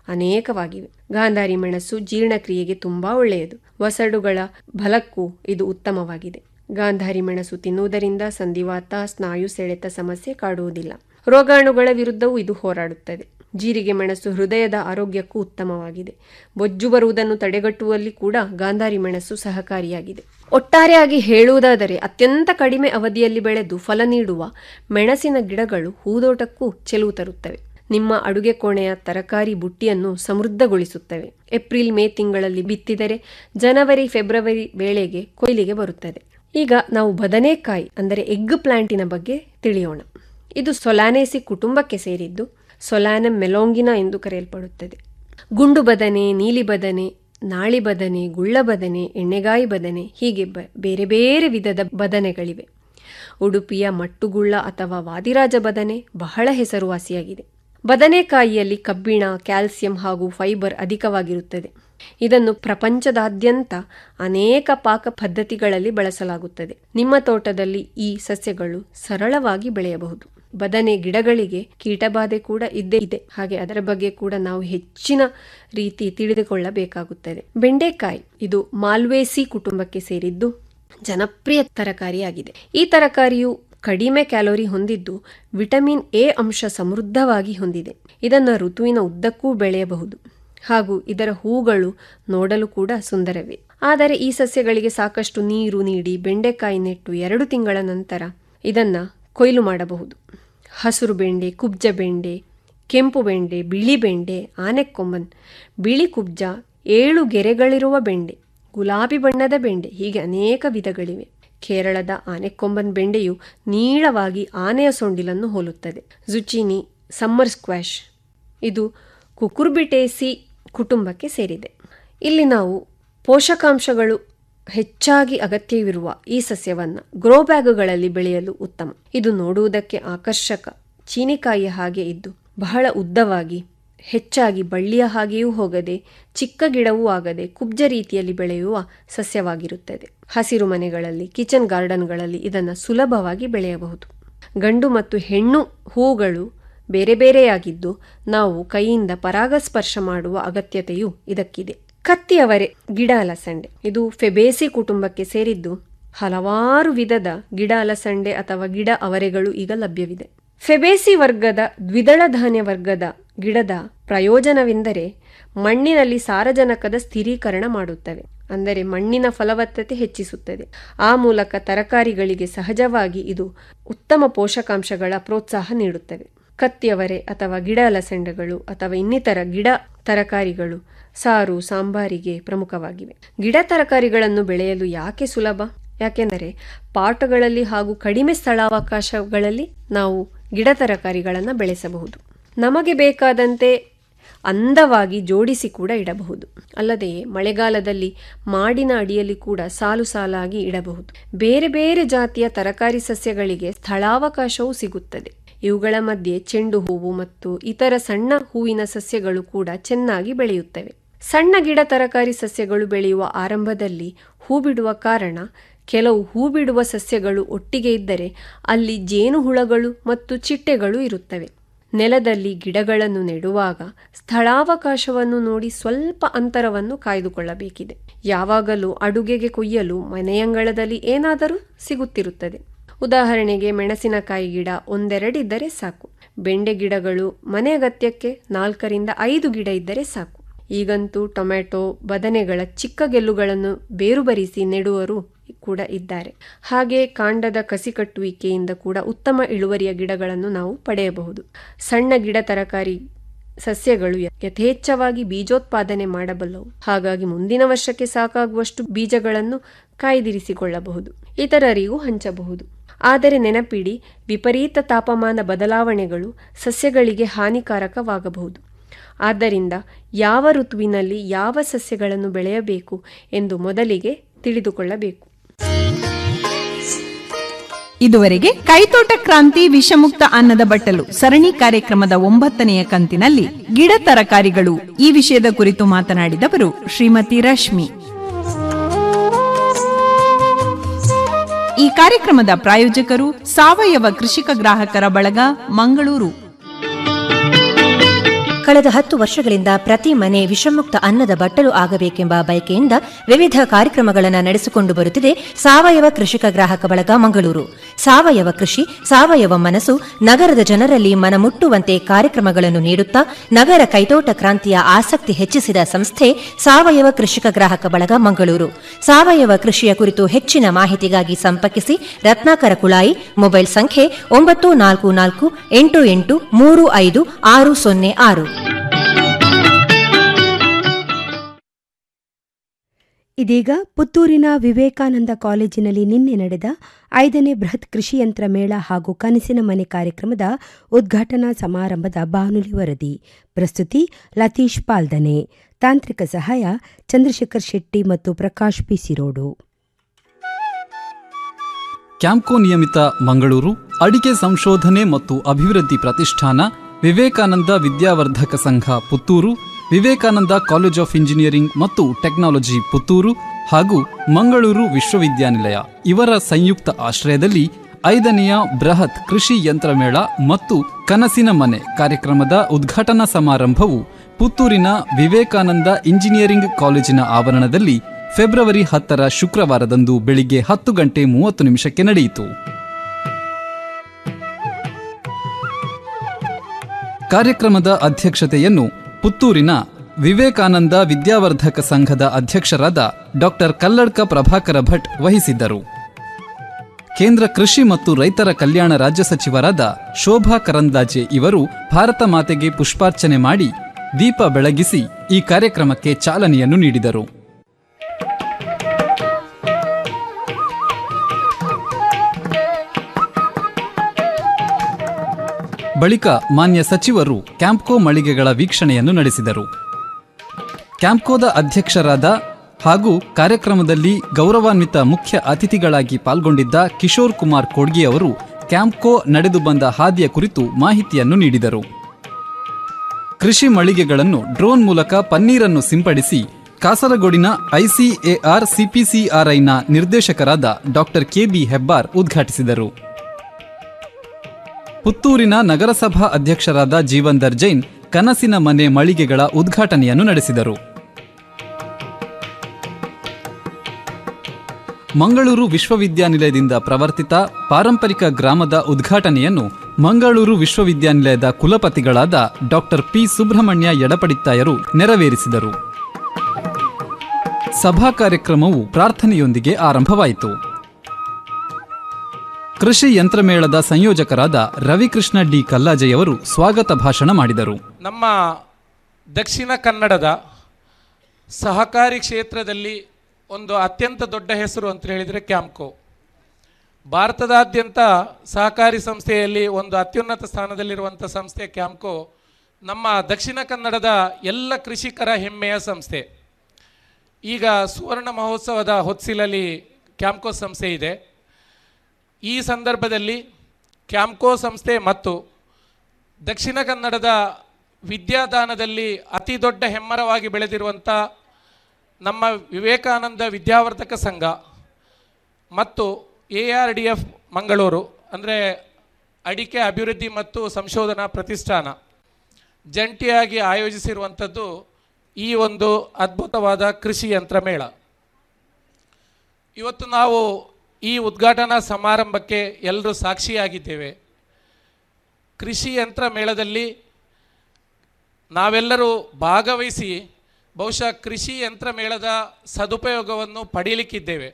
S14: ಅನೇಕವಾಗಿವೆ ಗಾಂಧಾರಿ ಮೆಣಸು ಜೀರ್ಣಕ್ರಿಯೆಗೆ ತುಂಬಾ ಒಳ್ಳೆಯದು ವಸಡುಗಳ ಬಲಕ್ಕೂ ಇದು ಉತ್ತಮವಾಗಿದೆ ಗಾಂಧಾರಿ ಮೆಣಸು ತಿನ್ನುವುದರಿಂದ ಸಂಧಿವಾತ ಸ್ನಾಯು ಸೆಳೆತ ಸಮಸ್ಯೆ ಕಾಡುವುದಿಲ್ಲ ರೋಗಾಣುಗಳ ವಿರುದ್ಧವೂ ಇದು ಹೋರಾಡುತ್ತದೆ ಜೀರಿಗೆ ಮೆಣಸು ಹೃದಯದ ಆರೋಗ್ಯಕ್ಕೂ ಉತ್ತಮವಾಗಿದೆ ಬೊಜ್ಜು ಬರುವುದನ್ನು ತಡೆಗಟ್ಟುವಲ್ಲಿ ಕೂಡ ಗಾಂಧಾರಿ ಮೆಣಸು ಸಹಕಾರಿಯಾಗಿದೆ ಒಟ್ಟಾರೆಯಾಗಿ ಹೇಳುವುದಾದರೆ ಅತ್ಯಂತ ಕಡಿಮೆ ಅವಧಿಯಲ್ಲಿ ಬೆಳೆದು ಫಲ ನೀಡುವ ಮೆಣಸಿನ ಗಿಡಗಳು ಹೂದೋಟಕ್ಕೂ ಚೆಲುವು ತರುತ್ತವೆ ನಿಮ್ಮ ಅಡುಗೆ ಕೋಣೆಯ ತರಕಾರಿ ಬುಟ್ಟಿಯನ್ನು ಸಮೃದ್ಧಗೊಳಿಸುತ್ತವೆ ಏಪ್ರಿಲ್ ಮೇ ತಿಂಗಳಲ್ಲಿ ಬಿತ್ತಿದರೆ ಜನವರಿ ಫೆಬ್ರವರಿ ವೇಳೆಗೆ ಕೊಯ್ಲಿಗೆ ಬರುತ್ತದೆ ಈಗ ನಾವು ಬದನೆಕಾಯಿ ಅಂದರೆ ಎಗ್ ಪ್ಲಾಂಟಿನ ಬಗ್ಗೆ ತಿಳಿಯೋಣ ಇದು ಸೊಲಾನೇಸಿ ಕುಟುಂಬಕ್ಕೆ ಸೇರಿದ್ದು ಸೊಲಾನಮ್ ಮೆಲೋಂಗಿನಾ ಎಂದು ಕರೆಯಲ್ಪಡುತ್ತದೆ ಗುಂಡು ಬದನೆ ನೀಲಿ ಬದನೆ ನಾಳಿ ಬದನೆ ಗುಳ್ಳ ಬದನೆ ಎಣ್ಣೆಗಾಯಿ ಬದನೆ ಹೀಗೆ ಬ ಬೇರೆ ಬೇರೆ ವಿಧದ ಬದನೆಗಳಿವೆ ಉಡುಪಿಯ ಮಟ್ಟುಗುಳ್ಳ ಅಥವಾ ವಾದಿರಾಜ ಬದನೆ ಬಹಳ ಹೆಸರುವಾಸಿಯಾಗಿದೆ ಬದನೆಕಾಯಿಯಲ್ಲಿ ಕಬ್ಬಿಣ ಕ್ಯಾಲ್ಸಿಯಂ ಹಾಗೂ ಫೈಬರ್ ಅಧಿಕವಾಗಿರುತ್ತದೆ ಇದನ್ನು ಪ್ರಪಂಚದಾದ್ಯಂತ ಅನೇಕ ಪಾಕ ಪದ್ಧತಿಗಳಲ್ಲಿ ಬಳಸಲಾಗುತ್ತದೆ ನಿಮ್ಮ ತೋಟದಲ್ಲಿ ಈ ಸಸ್ಯಗಳು ಸರಳವಾಗಿ ಬೆಳೆಯಬಹುದು ಬದನೆ ಗಿಡಗಳಿಗೆ ಕೀಟಬಾಧೆ ಕೂಡ ಇದ್ದೇ ಇದೆ ಹಾಗೆ ಅದರ ಬಗ್ಗೆ ಕೂಡ ನಾವು ಹೆಚ್ಚಿನ ರೀತಿ ತಿಳಿದುಕೊಳ್ಳಬೇಕಾಗುತ್ತದೆ ಬೆಂಡೆಕಾಯಿ ಇದು ಮಾಲ್ವೇಸಿ ಕುಟುಂಬಕ್ಕೆ ಸೇರಿದ್ದು ಜನಪ್ರಿಯ ತರಕಾರಿಯಾಗಿದೆ ಈ ತರಕಾರಿಯು ಕಡಿಮೆ ಕ್ಯಾಲೋರಿ ಹೊಂದಿದ್ದು ವಿಟಮಿನ್ ಎ ಅಂಶ ಸಮೃದ್ಧವಾಗಿ ಹೊಂದಿದೆ ಇದನ್ನು ಋತುವಿನ ಉದ್ದಕ್ಕೂ ಬೆಳೆಯಬಹುದು ಹಾಗೂ ಇದರ ಹೂಗಳು ನೋಡಲು ಕೂಡ ಸುಂದರವೇ ಆದರೆ ಈ ಸಸ್ಯಗಳಿಗೆ ಸಾಕಷ್ಟು ನೀರು ನೀಡಿ ಬೆಂಡೆಕಾಯಿ ನೆಟ್ಟು ಎರಡು ತಿಂಗಳ ನಂತರ ಇದನ್ನ ಕೊಯ್ಲು ಮಾಡಬಹುದು ಹಸಿರು ಬೆಂಡೆ ಕುಬ್ಜ ಬೆಂಡೆ ಕೆಂಪು ಬೆಂಡೆ ಬಿಳಿ ಬೆಂಡೆ ಆನೆಕೊಂಬನ್ ಬಿಳಿ ಕುಬ್ಜ ಏಳು ಗೆರೆಗಳಿರುವ ಬೆಂಡೆ ಗುಲಾಬಿ ಬಣ್ಣದ ಬೆಂಡೆ ಹೀಗೆ ಅನೇಕ ವಿಧಗಳಿವೆ ಕೇರಳದ ಆನೆಕೊಂಬನ್ ಬೆಂಡೆಯು ನೀಳವಾಗಿ ಆನೆಯ ಸೊಂಡಿಲನ್ನು ಹೋಲುತ್ತದೆ ಜುಚಿನಿ ಸಮ್ಮರ್ ಸ್ಕ್ವಾಶ್ ಇದು ಕುಕುರ್ಬಿಟೇಸಿ ಕುಟುಂಬಕ್ಕೆ ಸೇರಿದೆ ಇಲ್ಲಿ ನಾವು ಪೋಷಕಾಂಶಗಳು ಹೆಚ್ಚಾಗಿ ಅಗತ್ಯವಿರುವ ಈ ಸಸ್ಯವನ್ನು ಗ್ರೋ ಬ್ಯಾಗುಗಳಲ್ಲಿ ಬೆಳೆಯಲು ಉತ್ತಮ ಇದು ನೋಡುವುದಕ್ಕೆ ಆಕರ್ಷಕ ಚೀನಿಕಾಯಿಯ ಹಾಗೆ ಇದ್ದು ಬಹಳ ಉದ್ದವಾಗಿ ಹೆಚ್ಚಾಗಿ ಬಳ್ಳಿಯ ಹಾಗೆಯೂ ಹೋಗದೆ ಚಿಕ್ಕ ಗಿಡವೂ ಆಗದೆ ಕುಬ್ಜ ರೀತಿಯಲ್ಲಿ ಬೆಳೆಯುವ ಸಸ್ಯವಾಗಿರುತ್ತದೆ ಹಸಿರು ಮನೆಗಳಲ್ಲಿ ಕಿಚನ್ ಗಾರ್ಡನ್ಗಳಲ್ಲಿ ಇದನ್ನು ಸುಲಭವಾಗಿ ಬೆಳೆಯಬಹುದು ಗಂಡು ಮತ್ತು ಹೆಣ್ಣು ಹೂಗಳು ಬೇರೆ ಬೇರೆಯಾಗಿದ್ದು ನಾವು ಕೈಯಿಂದ ಪರಾಗಸ್ಪರ್ಶ ಮಾಡುವ ಅಗತ್ಯತೆಯು ಇದಕ್ಕಿದೆ ಕತ್ತಿಯವರೆ ಗಿಡ ಅಲಸಂಡೆ ಇದು ಫೆಬೇಸಿ ಕುಟುಂಬಕ್ಕೆ ಸೇರಿದ್ದು ಹಲವಾರು ವಿಧದ ಗಿಡ ಅಲಸಂಡೆ ಅಥವಾ ಗಿಡ ಅವರೆಗಳು ಈಗ ಲಭ್ಯವಿದೆ ಫೆಬೇಸಿ ವರ್ಗದ ದ್ವಿದಳ ಧಾನ್ಯ ವರ್ಗದ ಗಿಡದ ಪ್ರಯೋಜನವೆಂದರೆ ಮಣ್ಣಿನಲ್ಲಿ ಸಾರಜನಕದ ಸ್ಥಿರೀಕರಣ ಮಾಡುತ್ತವೆ ಅಂದರೆ ಮಣ್ಣಿನ ಫಲವತ್ತತೆ ಹೆಚ್ಚಿಸುತ್ತದೆ ಆ ಮೂಲಕ ತರಕಾರಿಗಳಿಗೆ ಸಹಜವಾಗಿ ಇದು ಉತ್ತಮ ಪೋಷಕಾಂಶಗಳ ಪ್ರೋತ್ಸಾಹ ನೀಡುತ್ತವೆ ಕತ್ತಿಯವರೆ ಅಥವಾ ಗಿಡ ಅಲಸಂಡೆಗಳು ಅಥವಾ ಇನ್ನಿತರ ಗಿಡ ತರಕಾರಿಗಳು ಸಾರು ಸಾಂಬಾರಿಗೆ ಪ್ರಮುಖವಾಗಿವೆ ಗಿಡ ತರಕಾರಿಗಳನ್ನು ಬೆಳೆಯಲು ಯಾಕೆ ಸುಲಭ ಯಾಕೆಂದರೆ ಪಾಟಗಳಲ್ಲಿ ಹಾಗೂ ಕಡಿಮೆ ಸ್ಥಳಾವಕಾಶಗಳಲ್ಲಿ ನಾವು ಗಿಡ ತರಕಾರಿಗಳನ್ನು ಬೆಳೆಸಬಹುದು ನಮಗೆ ಬೇಕಾದಂತೆ ಅಂದವಾಗಿ ಜೋಡಿಸಿ ಕೂಡ ಇಡಬಹುದು ಅಲ್ಲದೆ ಮಳೆಗಾಲದಲ್ಲಿ ಮಾಡಿನ ಅಡಿಯಲ್ಲಿ ಕೂಡ ಸಾಲು ಸಾಲಾಗಿ ಇಡಬಹುದು ಬೇರೆ ಬೇರೆ ಜಾತಿಯ ತರಕಾರಿ ಸಸ್ಯಗಳಿಗೆ ಸ್ಥಳಾವಕಾಶವೂ ಸಿಗುತ್ತದೆ ಇವುಗಳ ಮಧ್ಯೆ ಚೆಂಡು ಹೂವು ಮತ್ತು ಇತರ ಸಣ್ಣ ಹೂವಿನ ಸಸ್ಯಗಳು ಕೂಡ ಚೆನ್ನಾಗಿ ಬೆಳೆಯುತ್ತವೆ ಸಣ್ಣ ಗಿಡ ತರಕಾರಿ ಸಸ್ಯಗಳು ಬೆಳೆಯುವ ಆರಂಭದಲ್ಲಿ ಹೂ ಬಿಡುವ ಕಾರಣ ಕೆಲವು ಹೂ ಬಿಡುವ ಸಸ್ಯಗಳು ಒಟ್ಟಿಗೆ ಇದ್ದರೆ ಅಲ್ಲಿ ಜೇನುಹುಳಗಳು ಮತ್ತು ಚಿಟ್ಟೆಗಳು ಇರುತ್ತವೆ ನೆಲದಲ್ಲಿ ಗಿಡಗಳನ್ನು ನೆಡುವಾಗ ಸ್ಥಳಾವಕಾಶವನ್ನು ನೋಡಿ ಸ್ವಲ್ಪ ಅಂತರವನ್ನು ಕಾಯ್ದುಕೊಳ್ಳಬೇಕಿದೆ ಯಾವಾಗಲೂ ಅಡುಗೆಗೆ ಕೊಯ್ಯಲು ಮನೆಯಂಗಳದಲ್ಲಿ ಏನಾದರೂ ಸಿಗುತ್ತಿರುತ್ತದೆ ಉದಾಹರಣೆಗೆ ಮೆಣಸಿನಕಾಯಿ ಗಿಡ ಒಂದೆರಡಿದ್ದರೆ ಸಾಕು ಬೆಂಡೆ ಗಿಡಗಳು ಮನೆ ಅಗತ್ಯಕ್ಕೆ ನಾಲ್ಕರಿಂದ ಐದು ಗಿಡ ಇದ್ದರೆ ಸಾಕು ಈಗಂತೂ ಟೊಮೆಟೊ ಬದನೆಗಳ ಚಿಕ್ಕ ಗೆಲ್ಲುಗಳನ್ನು ಬೇರು ಬರಿಸಿ ನೆಡುವರು ಕೂಡ ಇದ್ದಾರೆ ಹಾಗೆ ಕಾಂಡದ ಕಸಿ ಕಟ್ಟುವಿಕೆಯಿಂದ ಕೂಡ ಉತ್ತಮ ಇಳುವರಿಯ ಗಿಡಗಳನ್ನು ನಾವು ಪಡೆಯಬಹುದು ಸಣ್ಣ ಗಿಡ ತರಕಾರಿ ಸಸ್ಯಗಳು ಯಥೇಚ್ಛವಾಗಿ ಬೀಜೋತ್ಪಾದನೆ ಮಾಡಬಲ್ಲವು ಹಾಗಾಗಿ ಮುಂದಿನ ವರ್ಷಕ್ಕೆ ಸಾಕಾಗುವಷ್ಟು ಬೀಜಗಳನ್ನು ಕಾಯ್ದಿರಿಸಿಕೊಳ್ಳಬಹುದು ಇತರರಿಗೂ ಹಂಚಬಹುದು ಆದರೆ ನೆನಪಿಡಿ ವಿಪರೀತ ತಾಪಮಾನ ಬದಲಾವಣೆಗಳು ಸಸ್ಯಗಳಿಗೆ ಹಾನಿಕಾರಕವಾಗಬಹುದು ಆದ್ದರಿಂದ ಯಾವ ಋತುವಿನಲ್ಲಿ ಯಾವ ಸಸ್ಯಗಳನ್ನು ಬೆಳೆಯಬೇಕು ಎಂದು ಮೊದಲಿಗೆ ತಿಳಿದುಕೊಳ್ಳಬೇಕು
S13: ಇದುವರೆಗೆ ಕೈತೋಟ ಕ್ರಾಂತಿ ವಿಷಮುಕ್ತ ಅನ್ನದ ಬಟ್ಟಲು ಸರಣಿ ಕಾರ್ಯಕ್ರಮದ ಒಂಬತ್ತನೆಯ ಕಂತಿನಲ್ಲಿ ಗಿಡ ತರಕಾರಿಗಳು ಈ ವಿಷಯದ ಕುರಿತು ಮಾತನಾಡಿದವರು ಶ್ರೀಮತಿ ರಶ್ಮಿ ಈ ಕಾರ್ಯಕ್ರಮದ ಪ್ರಾಯೋಜಕರು ಸಾವಯವ ಕೃಷಿಕ ಗ್ರಾಹಕರ ಬಳಗ ಮಂಗಳೂರು
S15: ಕಳೆದ ಹತ್ತು ವರ್ಷಗಳಿಂದ ಪ್ರತಿ ಮನೆ ವಿಷಮುಕ್ತ ಅನ್ನದ ಬಟ್ಟಲು ಆಗಬೇಕೆಂಬ ಬಯಕೆಯಿಂದ ವಿವಿಧ ಕಾರ್ಯಕ್ರಮಗಳನ್ನು ನಡೆಸಿಕೊಂಡು ಬರುತ್ತಿದೆ ಸಾವಯವ ಕೃಷಿಕ ಗ್ರಾಹಕ ಬಳಗ ಮಂಗಳೂರು ಸಾವಯವ ಕೃಷಿ ಸಾವಯವ ಮನಸ್ಸು ನಗರದ ಜನರಲ್ಲಿ ಮನಮುಟ್ಟುವಂತೆ ಕಾರ್ಯಕ್ರಮಗಳನ್ನು ನೀಡುತ್ತಾ ನಗರ ಕೈತೋಟ ಕ್ರಾಂತಿಯ ಆಸಕ್ತಿ ಹೆಚ್ಚಿಸಿದ ಸಂಸ್ಥೆ ಸಾವಯವ ಕೃಷಿಕ ಗ್ರಾಹಕ ಬಳಗ ಮಂಗಳೂರು ಸಾವಯವ ಕೃಷಿಯ ಕುರಿತು ಹೆಚ್ಚಿನ ಮಾಹಿತಿಗಾಗಿ ಸಂಪರ್ಕಿಸಿ ರತ್ನಾಕರ ಕುಳಾಯಿ ಮೊಬೈಲ್ ಸಂಖ್ಯೆ ಒಂಬತ್ತು ನಾಲ್ಕು ನಾಲ್ಕು ಎಂಟು ಎಂಟು ಮೂರು ಐದು ಆರು ಸೊನ್ನೆ ಆರು
S2: ಇದೀಗ ಪುತ್ತೂರಿನ ವಿವೇಕಾನಂದ ಕಾಲೇಜಿನಲ್ಲಿ ನಿನ್ನೆ ನಡೆದ ಐದನೇ ಬೃಹತ್ ಕೃಷಿ ಯಂತ್ರ ಮೇಳ ಹಾಗೂ ಕನಸಿನ ಮನೆ ಕಾರ್ಯಕ್ರಮದ ಉದ್ಘಾಟನಾ ಸಮಾರಂಭದ ಬಾನುಲಿ ವರದಿ ಪ್ರಸ್ತುತಿ ಲತೀಶ್ ಪಾಲ್ದನೆ ತಾಂತ್ರಿಕ ಸಹಾಯ ಚಂದ್ರಶೇಖರ್ ಶೆಟ್ಟಿ ಮತ್ತು ಪ್ರಕಾಶ್ ಪಿಸಿರೋಡು
S16: ಕ್ಯಾಂಪ್ಕೋ ನಿಯಮಿತ ಮಂಗಳೂರು ಅಡಿಕೆ ಸಂಶೋಧನೆ ಮತ್ತು ಅಭಿವೃದ್ಧಿ ಪ್ರತಿಷ್ಠಾನ Vivekananda Vidyavardhaka Sangha Puttur Vivekananda college of engineering ಮತ್ತು ಟೆಕ್ನಾಲಜಿ ಪುತ್ತೂರು ಹಾಗೂ ಮಂಗಳೂರು ವಿಶ್ವವಿದ್ಯಾನಿಲಯ ಇವರ ಸಂಯುಕ್ತ ಆಶ್ರಯದಲ್ಲಿ ಐದನೆಯ ಬೃಹತ್ ಕೃಷಿ ಯಂತ್ರಮೇಳ ಮತ್ತು ಕನಸಿನ ಮನೆ ಕಾರ್ಯಕ್ರಮದ ಉದ್ಘಾಟನಾ ಸಮಾರಂಭವು ಪುತ್ತೂರಿನ ವಿವೇಕಾನಂದ ಇಂಜಿನಿಯರಿಂಗ್ ಕಾಲೇಜಿನ ಆವರಣದಲ್ಲಿ ಫೆಬ್ರವರಿ ಹತ್ತರ ಶುಕ್ರವಾರದಂದು ಬೆಳಿಗ್ಗೆ ಹತ್ತು ಗಂಟೆ ಮೂವತ್ತು ನಿಮಿಷಕ್ಕೆ ನಡೆಯಿತು ಕಾರ್ಯಕ್ರಮದ ಅಧ್ಯಕ್ಷತೆಯನ್ನು ಪುತ್ತೂರಿನ ವಿವೇಕಾನಂದ ವಿದ್ಯಾವರ್ಧಕ ಸಂಘದ ಅಧ್ಯಕ್ಷರಾದ ಡಾಕ್ಟರ್ ಕಲ್ಲಡ್ಕ ಪ್ರಭಾಕರ ಭಟ್ ವಹಿಸಿದ್ದರು ಕೇಂದ್ರ ಕೃಷಿ ಮತ್ತು ರೈತರ ಕಲ್ಯಾಣ ರಾಜ್ಯ ಸಚಿವರಾದ ಶೋಭಾ ಕರಂದಾಜೆ ಇವರು ಭಾರತ ಮಾತೆಗೆ ಪುಷ್ಪಾರ್ಚನೆ ಮಾಡಿ ದೀಪ ಬೆಳಗಿಸಿ ಈ ಕಾರ್ಯಕ್ರಮಕ್ಕೆ ಚಾಲನೆಯನ್ನು ನೀಡಿದರು ಬಳಿಕ ಮಾನ್ಯ ಸಚಿವರು ಕ್ಯಾಂಪ್ಕೋ ಮಳಿಗೆಗಳ ವೀಕ್ಷಣೆಯನ್ನು ನಡೆಸಿದರು ಕ್ಯಾಂಪ್ಕೋದ ಅಧ್ಯಕ್ಷರಾದ ಹಾಗೂ ಕಾರ್ಯಕ್ರಮದಲ್ಲಿ ಗೌರವಾನ್ವಿತ ಮುಖ್ಯ ಅತಿಥಿಗಳಾಗಿ ಪಾಲ್ಗೊಂಡಿದ್ದ ಕಿಶೋರ್ ಕುಮಾರ್ ಕೋಡ್ಗಿ ಅವರು ಕ್ಯಾಂಪ್ಕೋ ನಡೆದು ಬಂದ ಹಾದಿಯ ಕುರಿತು ಮಾಹಿತಿಯನ್ನು ನೀಡಿದರು ಕೃಷಿ ಮಳಿಗೆಗಳನ್ನು ಡ್ರೋನ್ ಮೂಲಕ ಪನ್ನೀರನ್ನು ಸಿಂಪಡಿಸಿ ಕಾಸರಗೋಡಿನ ಐಸಿಎಆರ್ ಸಿಪಿಸಿಆರ್ಐನ ನಿರ್ದೇಶಕರಾದ ಡಾಕ್ಟರ್ ಕೆಬಿ ಹೆಬ್ಬಾರ್ ಉದ್ಘಾಟಿಸಿದರು ಪುತ್ತೂರಿನ ನಗರಸಭಾ ಅಧ್ಯಕ್ಷರಾದ ಜೀವಂದರ್ ಜೈನ್ ಕನಸಿನ ಮನೆ ಮಳಿಗೆಗಳ ಉದ್ಘಾಟನೆಯನ್ನು ನಡೆಸಿದರು ಮಂಗಳೂರು ವಿಶ್ವವಿದ್ಯಾನಿಲಯದಿಂದ ಪ್ರವರ್ತಿತ ಪಾರಂಪರಿಕ ಗ್ರಾಮದ ಉದ್ಘಾಟನೆಯನ್ನು ಮಂಗಳೂರು ವಿಶ್ವವಿದ್ಯಾನಿಲಯದ ಕುಲಪತಿಗಳಾದ ಡಾಕ್ಟರ್ ಪಿ ಸುಬ್ರಹ್ಮಣ್ಯ ಎಡಪಡಿತ್ತಾಯರು ನೆರವೇರಿಸಿದರು ಸಭಾ ಕಾರ್ಯಕ್ರಮವು ಪ್ರಾರ್ಥನೆಯೊಂದಿಗೆ ಆರಂಭವಾಯಿತು ಕೃಷಿ ಯಂತ್ರಮೇಳದ ಸಂಯೋಜಕರಾದ ರವಿಕೃಷ್ಣ ಡಿ ಕಲ್ಲಾಜೆಯವರು ಸ್ವಾಗತ ಭಾಷಣ ಮಾಡಿದರು
S17: ನಮ್ಮ ದಕ್ಷಿಣ ಕನ್ನಡದ ಸಹಕಾರಿ ಕ್ಷೇತ್ರದಲ್ಲಿ ಒಂದು ಅತ್ಯಂತ ದೊಡ್ಡ ಹೆಸರು ಅಂತ ಹೇಳಿದರೆ ಕ್ಯಾಂಪ್ಕೋ ಭಾರತದಾದ್ಯಂತ ಸಹಕಾರಿ ಸಂಸ್ಥೆಯಲ್ಲಿ ಒಂದು ಅತ್ಯುನ್ನತ ಸ್ಥಾನದಲ್ಲಿರುವಂಥ ಸಂಸ್ಥೆ ಕ್ಯಾಂಪ್ಕೋ ನಮ್ಮ ದಕ್ಷಿಣ ಕನ್ನಡದ ಎಲ್ಲ ಕೃಷಿಕರ ಹೆಮ್ಮೆಯ ಸಂಸ್ಥೆ ಈಗ ಸುವರ್ಣ ಮಹೋತ್ಸವದ ಹೊತ್ಸಿಲಲ್ಲಿ ಕ್ಯಾಂಪ್ಕೋ ಸಂಸ್ಥೆ ಇದೆ ಈ ಸಂದರ್ಭದಲ್ಲಿ ಕ್ಯಾಂಪ್ಕೋ ಸಂಸ್ಥೆ ಮತ್ತು ದಕ್ಷಿಣ ಕನ್ನಡದ ವಿದ್ಯಾದಾನದಲ್ಲಿ ಅತಿ ದೊಡ್ಡ ಹೆಮ್ಮರವಾಗಿ ಬೆಳೆದಿರುವಂಥ ನಮ್ಮ ವಿವೇಕಾನಂದ ವಿದ್ಯಾವರ್ಧಕ ಸಂಘ ಮತ್ತು A R D F Mangaluru ಅಂದರೆ ಅಡಿಕೆ ಅಭಿವೃದ್ಧಿ ಮತ್ತು ಸಂಶೋಧನಾ ಪ್ರತಿಷ್ಠಾನ ಜಂಟಿಯಾಗಿ ಆಯೋಜಿಸಿರುವಂಥದ್ದು ಈ ಒಂದು ಅದ್ಭುತವಾದ ಕೃಷಿ ಯಂತ್ರ ಮೇಳ ಇವತ್ತು ನಾವು ಈ ಉದ್ಘಾಟನಾ ಸಮಾರಂಭಕ್ಕೆ ಎಲ್ಲರೂ ಸಾಕ್ಷಿಯಾಗಿದ್ದೇವೆ ಕೃಷಿ ಯಂತ್ರ ಮೇಳದಲ್ಲಿ ನಾವೆಲ್ಲರೂ ಭಾಗವಹಿಸಿ ಬಹುಶಃ ಕೃಷಿ ಯಂತ್ರ ಮೇಳದ ಸದುಪಯೋಗವನ್ನು ಪಡೀಲಿಕ್ಕಿದ್ದೇವೆ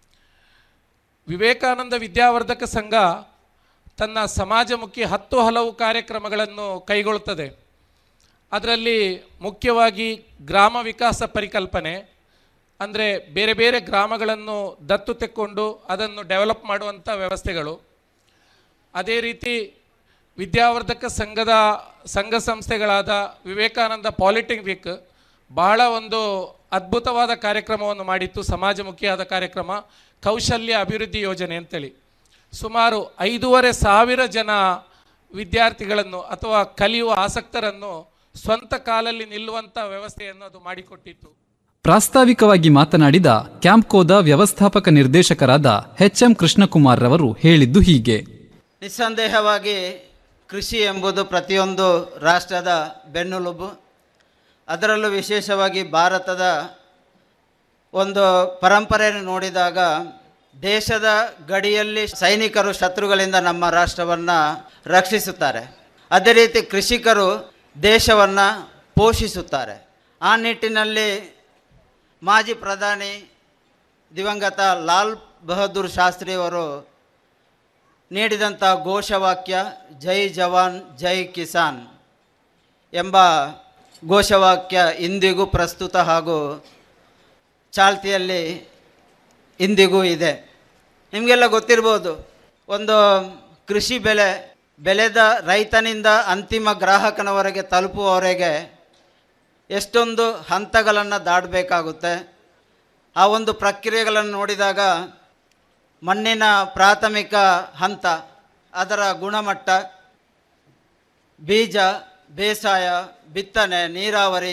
S17: ವಿವೇಕಾನಂದ ವಿದ್ಯಾವರ್ಧಕ ಸಂಘ ತನ್ನ ಸಮಾಜಮುಖಿ ಹತ್ತು ಹಲವು ಕಾರ್ಯಕ್ರಮಗಳನ್ನು ಕೈಗೊಳ್ಳುತ್ತದೆ ಅದರಲ್ಲಿ ಮುಖ್ಯವಾಗಿ ಗ್ರಾಮ ವಿಕಾಸ ಪರಿಕಲ್ಪನೆ ಅಂದರೆ ಬೇರೆ ಬೇರೆ ಗ್ರಾಮಗಳನ್ನು ದತ್ತು ತೆಕ್ಕೊಂಡು ಅದನ್ನು ಡೆವಲಪ್ ಮಾಡುವಂಥ ವ್ಯವಸ್ಥೆಗಳು ಅದೇ ರೀತಿ ವಿದ್ಯಾವರ್ಧಕ ಸಂಘದ ಸಂಘ ಸಂಸ್ಥೆಗಳಾದ ವಿವೇಕಾನಂದ ಪಾಲಿಟೆಕ್ನಿಕ್ ಬಹಳ ಒಂದು ಅದ್ಭುತವಾದ ಕಾರ್ಯಕ್ರಮವನ್ನು ಮಾಡಿತ್ತು ಸಮಾಜಮುಖಿಯಾದ ಕಾರ್ಯಕ್ರಮ ಕೌಶಲ್ಯ ಅಭಿವೃದ್ಧಿ ಯೋಜನೆ ಅಂತೇಳಿ ಸುಮಾರು ಐದೂವರೆ ಸಾವಿರ ಜನ ವಿದ್ಯಾರ್ಥಿಗಳನ್ನು ಅಥವಾ ಕಲಿಯುವ ಆಸಕ್ತರನ್ನು ಸ್ವಂತ ಕಾಲಲ್ಲಿ ನಿಲ್ಲುವಂಥ ವ್ಯವಸ್ಥೆಯನ್ನು ಅದು ಮಾಡಿಕೊಟ್ಟಿತ್ತು
S16: ಪ್ರಾಸ್ತಾವಿಕವಾಗಿ ಮಾತನಾಡಿದ ಕ್ಯಾಂಪ್ಕೋದ ವ್ಯವಸ್ಥಾಪಕ ನಿರ್ದೇಶಕರಾದ ಎಚ್ ಎಂ ಕೃಷ್ಣಕುಮಾರ್ ರವರು ಹೇಳಿದ್ದು ಹೀಗೆ
S18: ನಿಸ್ಸಂದೇಹವಾಗಿ ಕೃಷಿ ಎಂಬುದು ಪ್ರತಿಯೊಂದು ರಾಷ್ಟ್ರದ ಬೆನ್ನೆಲುಬು ಅದರಲ್ಲೂ ವಿಶೇಷವಾಗಿ ಭಾರತದ ಒಂದು ಪರಂಪರೆಯನ್ನು ನೋಡಿದಾಗ ದೇಶದ ಗಡಿಯಲ್ಲಿ ಸೈನಿಕರು ಶತ್ರುಗಳಿಂದ ನಮ್ಮ ರಾಷ್ಟ್ರವನ್ನು ರಕ್ಷಿಸುತ್ತಾರೆ ಅದೇ ರೀತಿ ಕೃಷಿಕರು ದೇಶವನ್ನು ಪೋಷಿಸುತ್ತಾರೆ ಆ ನಿಟ್ಟಿನಲ್ಲಿ ಮಾಜಿ ಪ್ರಧಾನಿ ದಿವಂಗತ ಲಾಲ್ ಬಹದ್ದೂರ್ ಶಾಸ್ತ್ರಿಯವರು ನೀಡಿದಂಥ ಘೋಷವಾಕ್ಯ ಜೈ ಜವಾನ್ ಜೈ ಕಿಸಾನ್ ಎಂಬ ಘೋಷವಾಕ್ಯ ಇಂದಿಗೂ ಪ್ರಸ್ತುತ ಹಾಗೂ ಚಾಲ್ತಿಯಲ್ಲಿ ಇಂದಿಗೂ ಇದೆ ನಿಮಗೆಲ್ಲ ಗೊತ್ತಿರ್ಬೋದು ಒಂದು ಕೃಷಿ ಬೆಲೆ ಬೆಳೆದ ರೈತನಿಂದ ಅಂತಿಮ ಗ್ರಾಹಕನವರೆಗೆ ತಲುಪುವವರೆಗೆ ಎಷ್ಟೊಂದು ಹಂತಗಳನ್ನು ದಾಟಬೇಕಾಗುತ್ತೆ ಆ ಒಂದು ಪ್ರಕ್ರಿಯೆಗಳನ್ನು ನೋಡಿದಾಗ ಮಣ್ಣಿನ ಪ್ರಾಥಮಿಕ ಹಂತ ಅದರ ಗುಣಮಟ್ಟ ಬೀಜ ಬೇಸಾಯ ಬಿತ್ತನೆ ನೀರಾವರಿ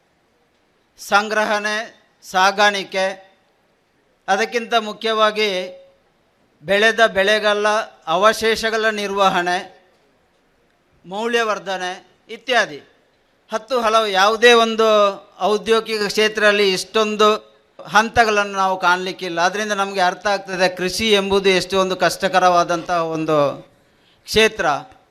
S18: ಸಂಗ್ರಹಣೆ ಸಾಗಾಣಿಕೆ ಅದಕ್ಕಿಂತ ಮುಖ್ಯವಾಗಿ ಬೆಳೆದ ಬೆಳೆಗಳ ಅವಶೇಷಗಳ ನಿರ್ವಹಣೆ ಮೌಲ್ಯವರ್ಧನೆ ಇತ್ಯಾದಿ ಹತ್ತು ಹಲವು ಯಾವುದೇ ಒಂದು ಔದ್ಯೋಗಿಕ ಕ್ಷೇತ್ರದಲ್ಲಿ ಇಷ್ಟೊಂದು ಹಂತಗಳನ್ನು ನಾವು ಕಾಣಲಿಕ್ಕಿಲ್ಲ ಅದರಿಂದ ನಮಗೆ ಅರ್ಥ ಆಗ್ತದೆ ಕೃಷಿ ಎಂಬುದು ಎಷ್ಟು ಒಂದು ಕಷ್ಟಕರವಾದಂತಹ ಒಂದು ಕ್ಷೇತ್ರ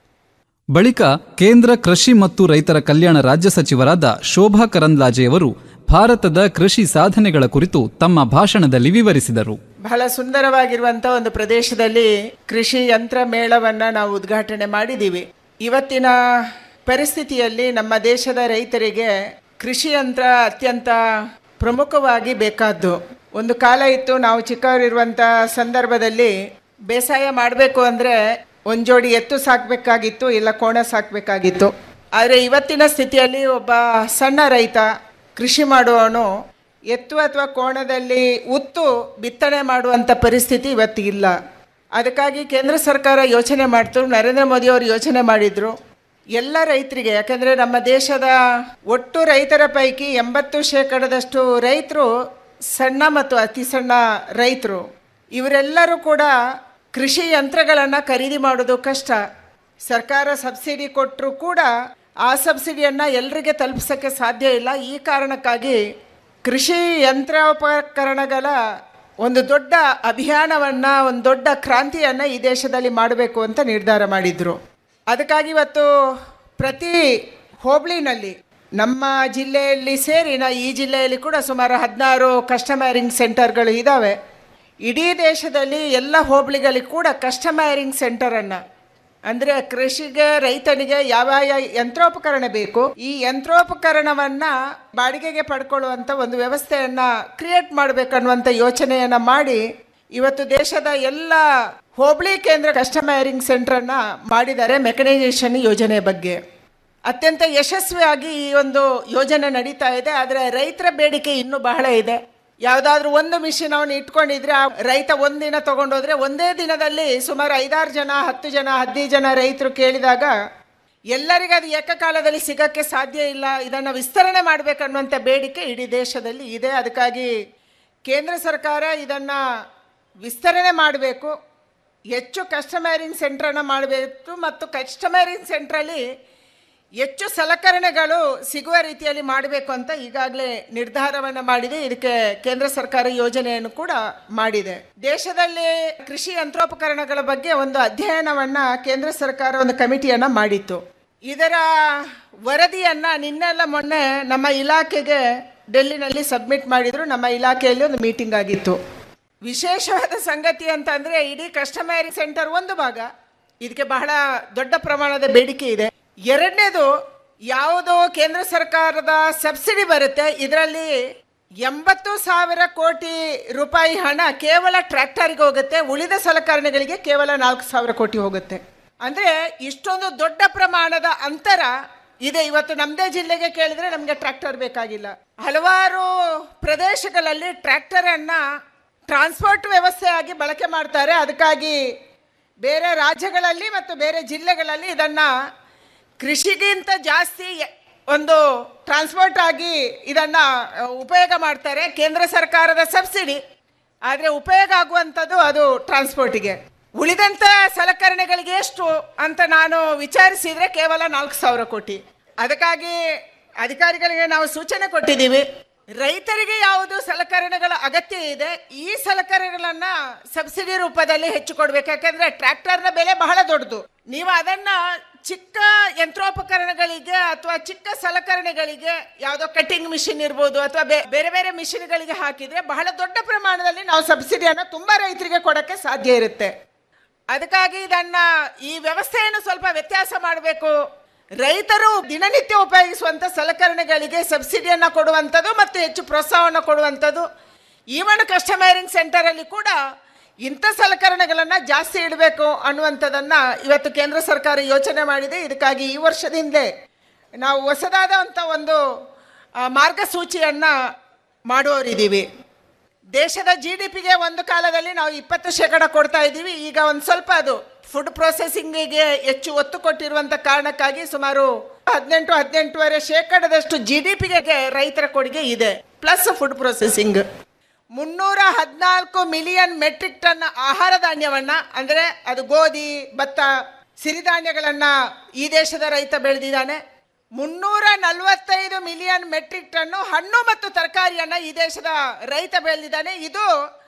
S16: ಬಳಿಕ ಕೇಂದ್ರ ಕೃಷಿ ಮತ್ತು ರೈತರ ಕಲ್ಯಾಣ ರಾಜ್ಯ ಸಚಿವರಾದ ಶೋಭಾ ಕರಂದ್ಲಾಜೆಯವರು ಭಾರತದ ಕೃಷಿ ಸಾಧನೆಗಳ ಕುರಿತು ತಮ್ಮ ಭಾಷಣದಲ್ಲಿ ವಿವರಿಸಿದರು
S19: ಬಹಳ ಸುಂದರವಾಗಿರುವಂಥ ಒಂದು ಪ್ರದೇಶದಲ್ಲಿ ಕೃಷಿ ಯಂತ್ರ ಮೇಳವನ್ನು ನಾವು ಉದ್ಘಾಟನೆ ಮಾಡಿದ್ದೀವಿ ಇವತ್ತಿನ ಪರಿಸ್ಥಿತಿಯಲ್ಲಿ ನಮ್ಮ ದೇಶದ ರೈತರಿಗೆ ಕೃಷಿ ಯಂತ್ರ ಅತ್ಯಂತ ಪ್ರಮುಖವಾಗಿ ಬೇಕಾದ್ದು ಒಂದು ಕಾಲ ಇತ್ತು ನಾವು ಚಿಕ್ಕವರಿರುವಂಥ ಸಂದರ್ಭದಲ್ಲಿ ಬೇಸಾಯ ಮಾಡಬೇಕು ಅಂದರೆ ಒಂದು ಜೋಡಿ ಎತ್ತು ಸಾಕಬೇಕಾಗಿತ್ತು ಇಲ್ಲ ಕೋಣ ಸಾಕಬೇಕಾಗಿತ್ತು ಆದರೆ ಇವತ್ತಿನ ಸ್ಥಿತಿಯಲ್ಲಿ ಒಬ್ಬ ಸಣ್ಣ ರೈತ ಕೃಷಿ ಮಾಡುವವನು ಎತ್ತು ಅಥವಾ ಕೋಣದಲ್ಲಿ ಉತ್ತು ಬಿತ್ತನೆ ಮಾಡುವಂಥ ಪರಿಸ್ಥಿತಿ ಇವತ್ತಿಗಿಲ್ಲ ಅದಕ್ಕಾಗಿ ಕೇಂದ್ರ ಸರ್ಕಾರ ಯೋಚನೆ ಮಾಡ್ತು ನರೇಂದ್ರ ಮೋದಿಯವರು ಯೋಚನೆ ಮಾಡಿದರು ಎಲ್ಲ ರೈತರಿಗೆ ಯಾಕಂದರೆ ನಮ್ಮ ದೇಶದ ಒಟ್ಟು ರೈತರ ಪೈಕಿ ಎಂಬತ್ತು ಶೇಕಡದಷ್ಟು ರೈತರು ಸಣ್ಣ ಮತ್ತು ಅತಿ ಸಣ್ಣ ರೈತರು ಇವರೆಲ್ಲರೂ ಕೂಡ ಕೃಷಿ ಯಂತ್ರಗಳನ್ನು ಖರೀದಿ ಮಾಡೋದು ಕಷ್ಟ ಸರ್ಕಾರ ಸಬ್ಸಿಡಿ ಕೊಟ್ಟರು ಕೂಡ ಆ ಸಬ್ಸಿಡಿಯನ್ನು ಎಲ್ಲರಿಗೆ ತಲುಪಿಸೋಕ್ಕೆ ಸಾಧ್ಯ ಇಲ್ಲ ಈ ಕಾರಣಕ್ಕಾಗಿ ಕೃಷಿ ಯಂತ್ರೋಪಕರಣಗಳ ಒಂದು ದೊಡ್ಡ ಅಭಿಯಾನವನ್ನು ಒಂದು ದೊಡ್ಡ ಕ್ರಾಂತಿಯನ್ನು ಈ ದೇಶದಲ್ಲಿ ಮಾಡಬೇಕು ಅಂತ ನಿರ್ಧಾರ ಮಾಡಿದರು ಅದಕ್ಕಾಗಿ ಇವತ್ತು ಪ್ರತಿ ಹೋಬಳಿನಲ್ಲಿ ನಮ್ಮ ಜಿಲ್ಲೆಯಲ್ಲಿ ಸೇರಿ ನಾ ಈ ಜಿಲ್ಲೆಯಲ್ಲಿ ಕೂಡ ಸುಮಾರು ಹದಿನಾರು ಕಸ್ಟಮೈರಿಂಗ್ ಸೆಂಟರ್ಗಳು ಇದ್ದಾವೆ ಇಡೀ ದೇಶದಲ್ಲಿ ಎಲ್ಲ ಹೋಬಳಿಗಳಿಗೆ ಕೂಡ ಕಸ್ಟಮೈರಿಂಗ್ ಸೆಂಟರನ್ನು ಅಂದರೆ ಕೃಷಿಗೆ ರೈತನಿಗೆ ಯಾವ ಯಾವ ಯಂತ್ರೋಪಕರಣ ಬೇಕು ಈ ಯಂತ್ರೋಪಕರಣವನ್ನ ಬಾಡಿಗೆಗೆ ಪಡ್ಕೊಳ್ಳುವಂಥ ಒಂದು ವ್ಯವಸ್ಥೆಯನ್ನ ಕ್ರಿಯೇಟ್ ಮಾಡಬೇಕನ್ನುವಂಥ ಯೋಚನೆಯನ್ನ ಮಾಡಿ ಇವತ್ತು ದೇಶದ ಎಲ್ಲ ಹೋಬಳಿ ಕೇಂದ್ರ ಕಸ್ಟಮೈರಿಂಗ್ ಸೆಂಟರನ್ನ ಮಾಡಿದ್ದಾರೆ ಮೆಕನೈಸೇಷನ್ ಯೋಜನೆ ಬಗ್ಗೆ ಅತ್ಯಂತ ಯಶಸ್ವಿಯಾಗಿ ಈ ಒಂದು ಯೋಜನೆ ನಡೀತಾ ಇದೆ ಆದರೆ ರೈತರ ಬೇಡಿಕೆ ಇನ್ನೂ ಬಹಳ ಇದೆ ಯಾವುದಾದ್ರೂ ಒಂದು ಮಿಷಿನ್ ಅವನು ಇಟ್ಕೊಂಡಿದ್ರೆ ಆ ರೈತ ಒಂದಿನ ತಗೊಂಡೋದ್ರೆ ಒಂದೇ ದಿನದಲ್ಲಿ ಸುಮಾರು ಐದಾರು ಜನ ಹತ್ತು ಜನ ಹದಿನೈದು ಜನ ರೈತರು ಕೇಳಿದಾಗ ಎಲ್ಲರಿಗೂ ಅದು ಏಕಕಾಲದಲ್ಲಿ ಸಿಗಕ್ಕೆ ಸಾಧ್ಯ ಇಲ್ಲ ಇದನ್ನು ವಿಸ್ತರಣೆ ಮಾಡಬೇಕನ್ನುವಂಥ ಬೇಡಿಕೆ ಇಡೀ ದೇಶದಲ್ಲಿ ಇದೆ ಅದಕ್ಕಾಗಿ ಕೇಂದ್ರ ಸರ್ಕಾರ ಇದನ್ನು ವಿಸ್ತರಣೆ ಮಾಡಬೇಕು ಹೆಚ್ಚು ಕಸ್ಟಮೈರಿಂಗ್ ಸೆಂಟ್ರನ್ನು ಮಾಡಬೇಕು ಮತ್ತು ಕಸ್ಟಮೈರಿಂಗ್ ಸೆಂಟ್ರಲ್ಲಿ ಹೆಚ್ಚು ಸಲಕರಣೆಗಳು ಸಿಗುವ ರೀತಿಯಲ್ಲಿ ಮಾಡಬೇಕು ಅಂತ ಈಗಾಗಲೇ ನಿರ್ಧಾರವನ್ನು ಮಾಡಿದೆ ಇದಕ್ಕೆ ಕೇಂದ್ರ ಸರ್ಕಾರ ಯೋಜನೆಯನ್ನು ಕೂಡ ಮಾಡಿದೆ ದೇಶದಲ್ಲಿ ಕೃಷಿ ಯಂತ್ರೋಪಕರಣಗಳ ಬಗ್ಗೆ ಒಂದು ಅಧ್ಯಯನವನ್ನು ಕೇಂದ್ರ ಸರ್ಕಾರ ಒಂದು ಕಮಿಟಿಯನ್ನು ಮಾಡಿತ್ತು ಇದರ ವರದಿಯನ್ನು ನಿನ್ನೆಲ್ಲ ಮೊನ್ನೆ ನಮ್ಮ ಇಲಾಖೆಗೆ ಡೆಲ್ಲಿನಲ್ಲಿ ಸಬ್ಮಿಟ್ ಮಾಡಿದ್ರು ನಮ್ಮ ಇಲಾಖೆಯಲ್ಲಿ ಒಂದು ಮೀಟಿಂಗ್ ಆಗಿತ್ತು ವಿಶೇಷವಾದ ಸಂಗತಿ ಅಂತಂದರೆ ಇಡೀ ಕಸ್ಟಮೈರಿಂಗ್ ಸೆಂಟರ್ ಒಂದು ಭಾಗ ಇದಕ್ಕೆ ಬಹಳ ದೊಡ್ಡ ಪ್ರಮಾಣದ ಬೇಡಿಕೆ ಇದೆ ಎರಡನೇದು ಯಾವುದೋ ಕೇಂದ್ರ ಸರ್ಕಾರದ ಸಬ್ಸಿಡಿ ಬರುತ್ತೆ ಇದರಲ್ಲಿ ಎಂಬತ್ತು ಸಾವಿರ ಕೋಟಿ ರೂಪಾಯಿ ಹಣ ಕೇವಲ ಟ್ರ್ಯಾಕ್ಟರ್ಗೆ ಹೋಗುತ್ತೆ ಉಳಿದ ಸಲಕರಣೆಗಳಿಗೆ ಕೇವಲ ನಾಲ್ಕು ಸಾವಿರ ಕೋಟಿ ಹೋಗುತ್ತೆ ಅಂದರೆ ಇಷ್ಟೊಂದು ದೊಡ್ಡ ಪ್ರಮಾಣದ ಅಂತರ ಇದೆ ಇವತ್ತು ನಮ್ಮದೇ ಜಿಲ್ಲೆಗೆ ಕೇಳಿದ್ರೆ ನಮಗೆ ಟ್ರ್ಯಾಕ್ಟರ್ ಬೇಕಾಗಿಲ್ಲ ಹಲವಾರು ಪ್ರದೇಶಗಳಲ್ಲಿ ಟ್ರ್ಯಾಕ್ಟರನ್ನು ಟ್ರಾನ್ಸ್ಪೋರ್ಟ್ ವ್ಯವಸ್ಥೆಯಾಗಿ ಬಳಕೆ ಮಾಡ್ತಾರೆ ಅದಕ್ಕಾಗಿ ಬೇರೆ ರಾಜ್ಯಗಳಲ್ಲಿ ಮತ್ತು ಬೇರೆ ಜಿಲ್ಲೆಗಳಲ್ಲಿ ಇದನ್ನು ಕೃಷಿಗಿಂತ ಜಾಸ್ತಿ ಎ- ಒಂದು ಟ್ರಾನ್ಸ್ಪೋರ್ಟ್ ಆಗಿ ಇದನ್ನು ಉಪಯೋಗ ಮಾಡ್ತಾರೆ ಕೇಂದ್ರ ಸರ್ಕಾರದ ಸಬ್ಸಿಡಿ ಆದರೆ ಉಪಯೋಗ ಆಗುವಂಥದ್ದು ಅದು ಟ್ರಾನ್ಸ್ಪೋರ್ಟಿಗೆ ಉಳಿದಂತ ಸಲಕರಣೆಗಳಿಗೆ ಎಷ್ಟು ಅಂತ ನಾನು ವಿಚಾರಿಸಿದ್ರೆ ಕೇವಲ ನಾಲ್ಕು ಸಾವಿರ ಕೋಟಿ ಅದಕ್ಕಾಗಿ ಅಧಿಕಾರಿಗಳಿಗೆ ನಾವು ಸೂಚನೆ ಕೊಟ್ಟಿದ್ದೀವಿ ರೈತರಿಗೆ ಯಾವುದು ಸಲಕರಣೆಗಳ ಅಗತ್ಯ ಇದೆ ಈ ಸಲಕರಣೆಗಳನ್ನ ಸಬ್ಸಿಡಿ ರೂಪದಲ್ಲಿ ಹೆಚ್ಚು ಕೊಡ್ಬೇಕು ಯಾಕಂದ್ರೆ ಟ್ರ್ಯಾಕ್ಟರ್ನ ಬೆಲೆ ಬಹಳ ದೊಡ್ಡದು ನೀವು ಅದನ್ನ ಚಿಕ್ಕ ಯಂತ್ರೋಪಕರಣಗಳಿಗೆ ಅಥವಾ ಚಿಕ್ಕ ಸಲಕರಣೆಗಳಿಗೆ ಯಾವುದೋ ಕಟಿಂಗ್ ಮಿಷಿನ್ ಇರ್ಬೋದು ಅಥವಾ ಬೇ- ಬೇರೆ ಬೇರೆ ಮಿಷಿನ್ಗಳಿಗೆ ಹಾಕಿದ್ರೆ ಬಹಳ ದೊಡ್ಡ ಪ್ರಮಾಣದಲ್ಲಿ ನಾವು ಸಬ್ಸಿಡಿಯನ್ನು ತುಂಬಾ ರೈತರಿಗೆ ಕೊಡಕ್ಕೆ ಸಾಧ್ಯ ಇರುತ್ತೆ ಅದಕ್ಕಾಗಿ ಇದನ್ನ ಈ ವ್ಯವಸ್ಥೆಯನ್ನು ಸ್ವಲ್ಪ ವ್ಯತ್ಯಾಸ ಮಾಡಬೇಕು ರೈತರು ದಿನನಿತ್ಯ ಉಪಯೋಗಿಸುವಂತ ಸಲಕರಣೆಗಳಿಗೆ ಸಬ್ಸಿಡಿಯನ್ನ ಕೊಡುವಂಥದ್ದು ಮತ್ತು ಹೆಚ್ಚು ಪ್ರೋತ್ಸಾಹವನ್ನು ಕೊಡುವಂಥದ್ದು ಈವನ್ ಕಸ್ಟಮೈರಿಂಗ್ ಸೆಂಟರ್ ಅಲ್ಲಿ ಕೂಡ ಇಂಥ ಸಲಕರಣೆಗಳನ್ನ ಜಾಸ್ತಿ ಇಡಬೇಕು ಅನ್ನುವಂಥದ್ದನ್ನ ಇವತ್ತು ಕೇಂದ್ರ ಸರ್ಕಾರ ಯೋಚನೆ ಮಾಡಿದೆ ಇದಕ್ಕಾಗಿ ಈ ವರ್ಷದಿಂದಲೇ ನಾವು ಹೊಸದಾದಂಥ ಒಂದು ಆ, ಮಾರ್ಗಸೂಚಿಯನ್ನ ಮಾಡುವವರಿದ್ದೀವಿ ದೇಶದ ಜಿ ಡಿ ಪಿಗೆ ಒಂದು ಕಾಲದಲ್ಲಿ ನಾವು ಇಪ್ಪತ್ತು ಶೇಕಡ ಕೊಡ್ತಾ ಇದ್ದೀವಿ ಈಗ ಒಂದು ಸ್ವಲ್ಪ ಅದು ಫುಡ್ ಪ್ರೊಸೆಸಿಂಗಿಗೆ ಹೆಚ್ಚು ಒತ್ತು ಕೊಟ್ಟಿರುವಂತ ಕಾರಣಕ್ಕಾಗಿ ಸುಮಾರು ಹದಿನೆಂಟು ಹದಿನೆಂಟುವರೆ ಶೇಕಡದಷ್ಟು ಜಿ ಡಿ ಪಿಗೆ ರೈತರ ಕೊಡುಗೆ ಇದೆ ಪ್ಲಸ್ ಫುಡ್ ಪ್ರೊಸೆಸಿಂಗ್ ಮುನ್ನೂರ ಹದಿನಾಲ್ಕು ಮಿಲಿಯನ್ ಮೆಟ್ರಿಕ್ ಟನ್ ಆಹಾರ ಧಾನ್ಯವನ್ನ ಅಂದ್ರೆ ಅದು ಗೋಧಿ ಭತ್ತ ಸಿರಿಧಾನ್ಯಗಳನ್ನ ಈ ದೇಶದ ರೈತ ಬೆಳೆದಿದ್ದಾನೆ ಮುನ್ನೂರ ನಲವತ್ತೈದು ಮಿಲಿಯನ್ ಮೆಟ್ರಿಕ್ ಟನ್ನು ಹಣ್ಣು ಮತ್ತು ತರಕಾರಿಯನ್ನ ಈ ದೇಶದ ರೈತ ಬೆಳೆದಿದ್ದಾನೆ ಇದು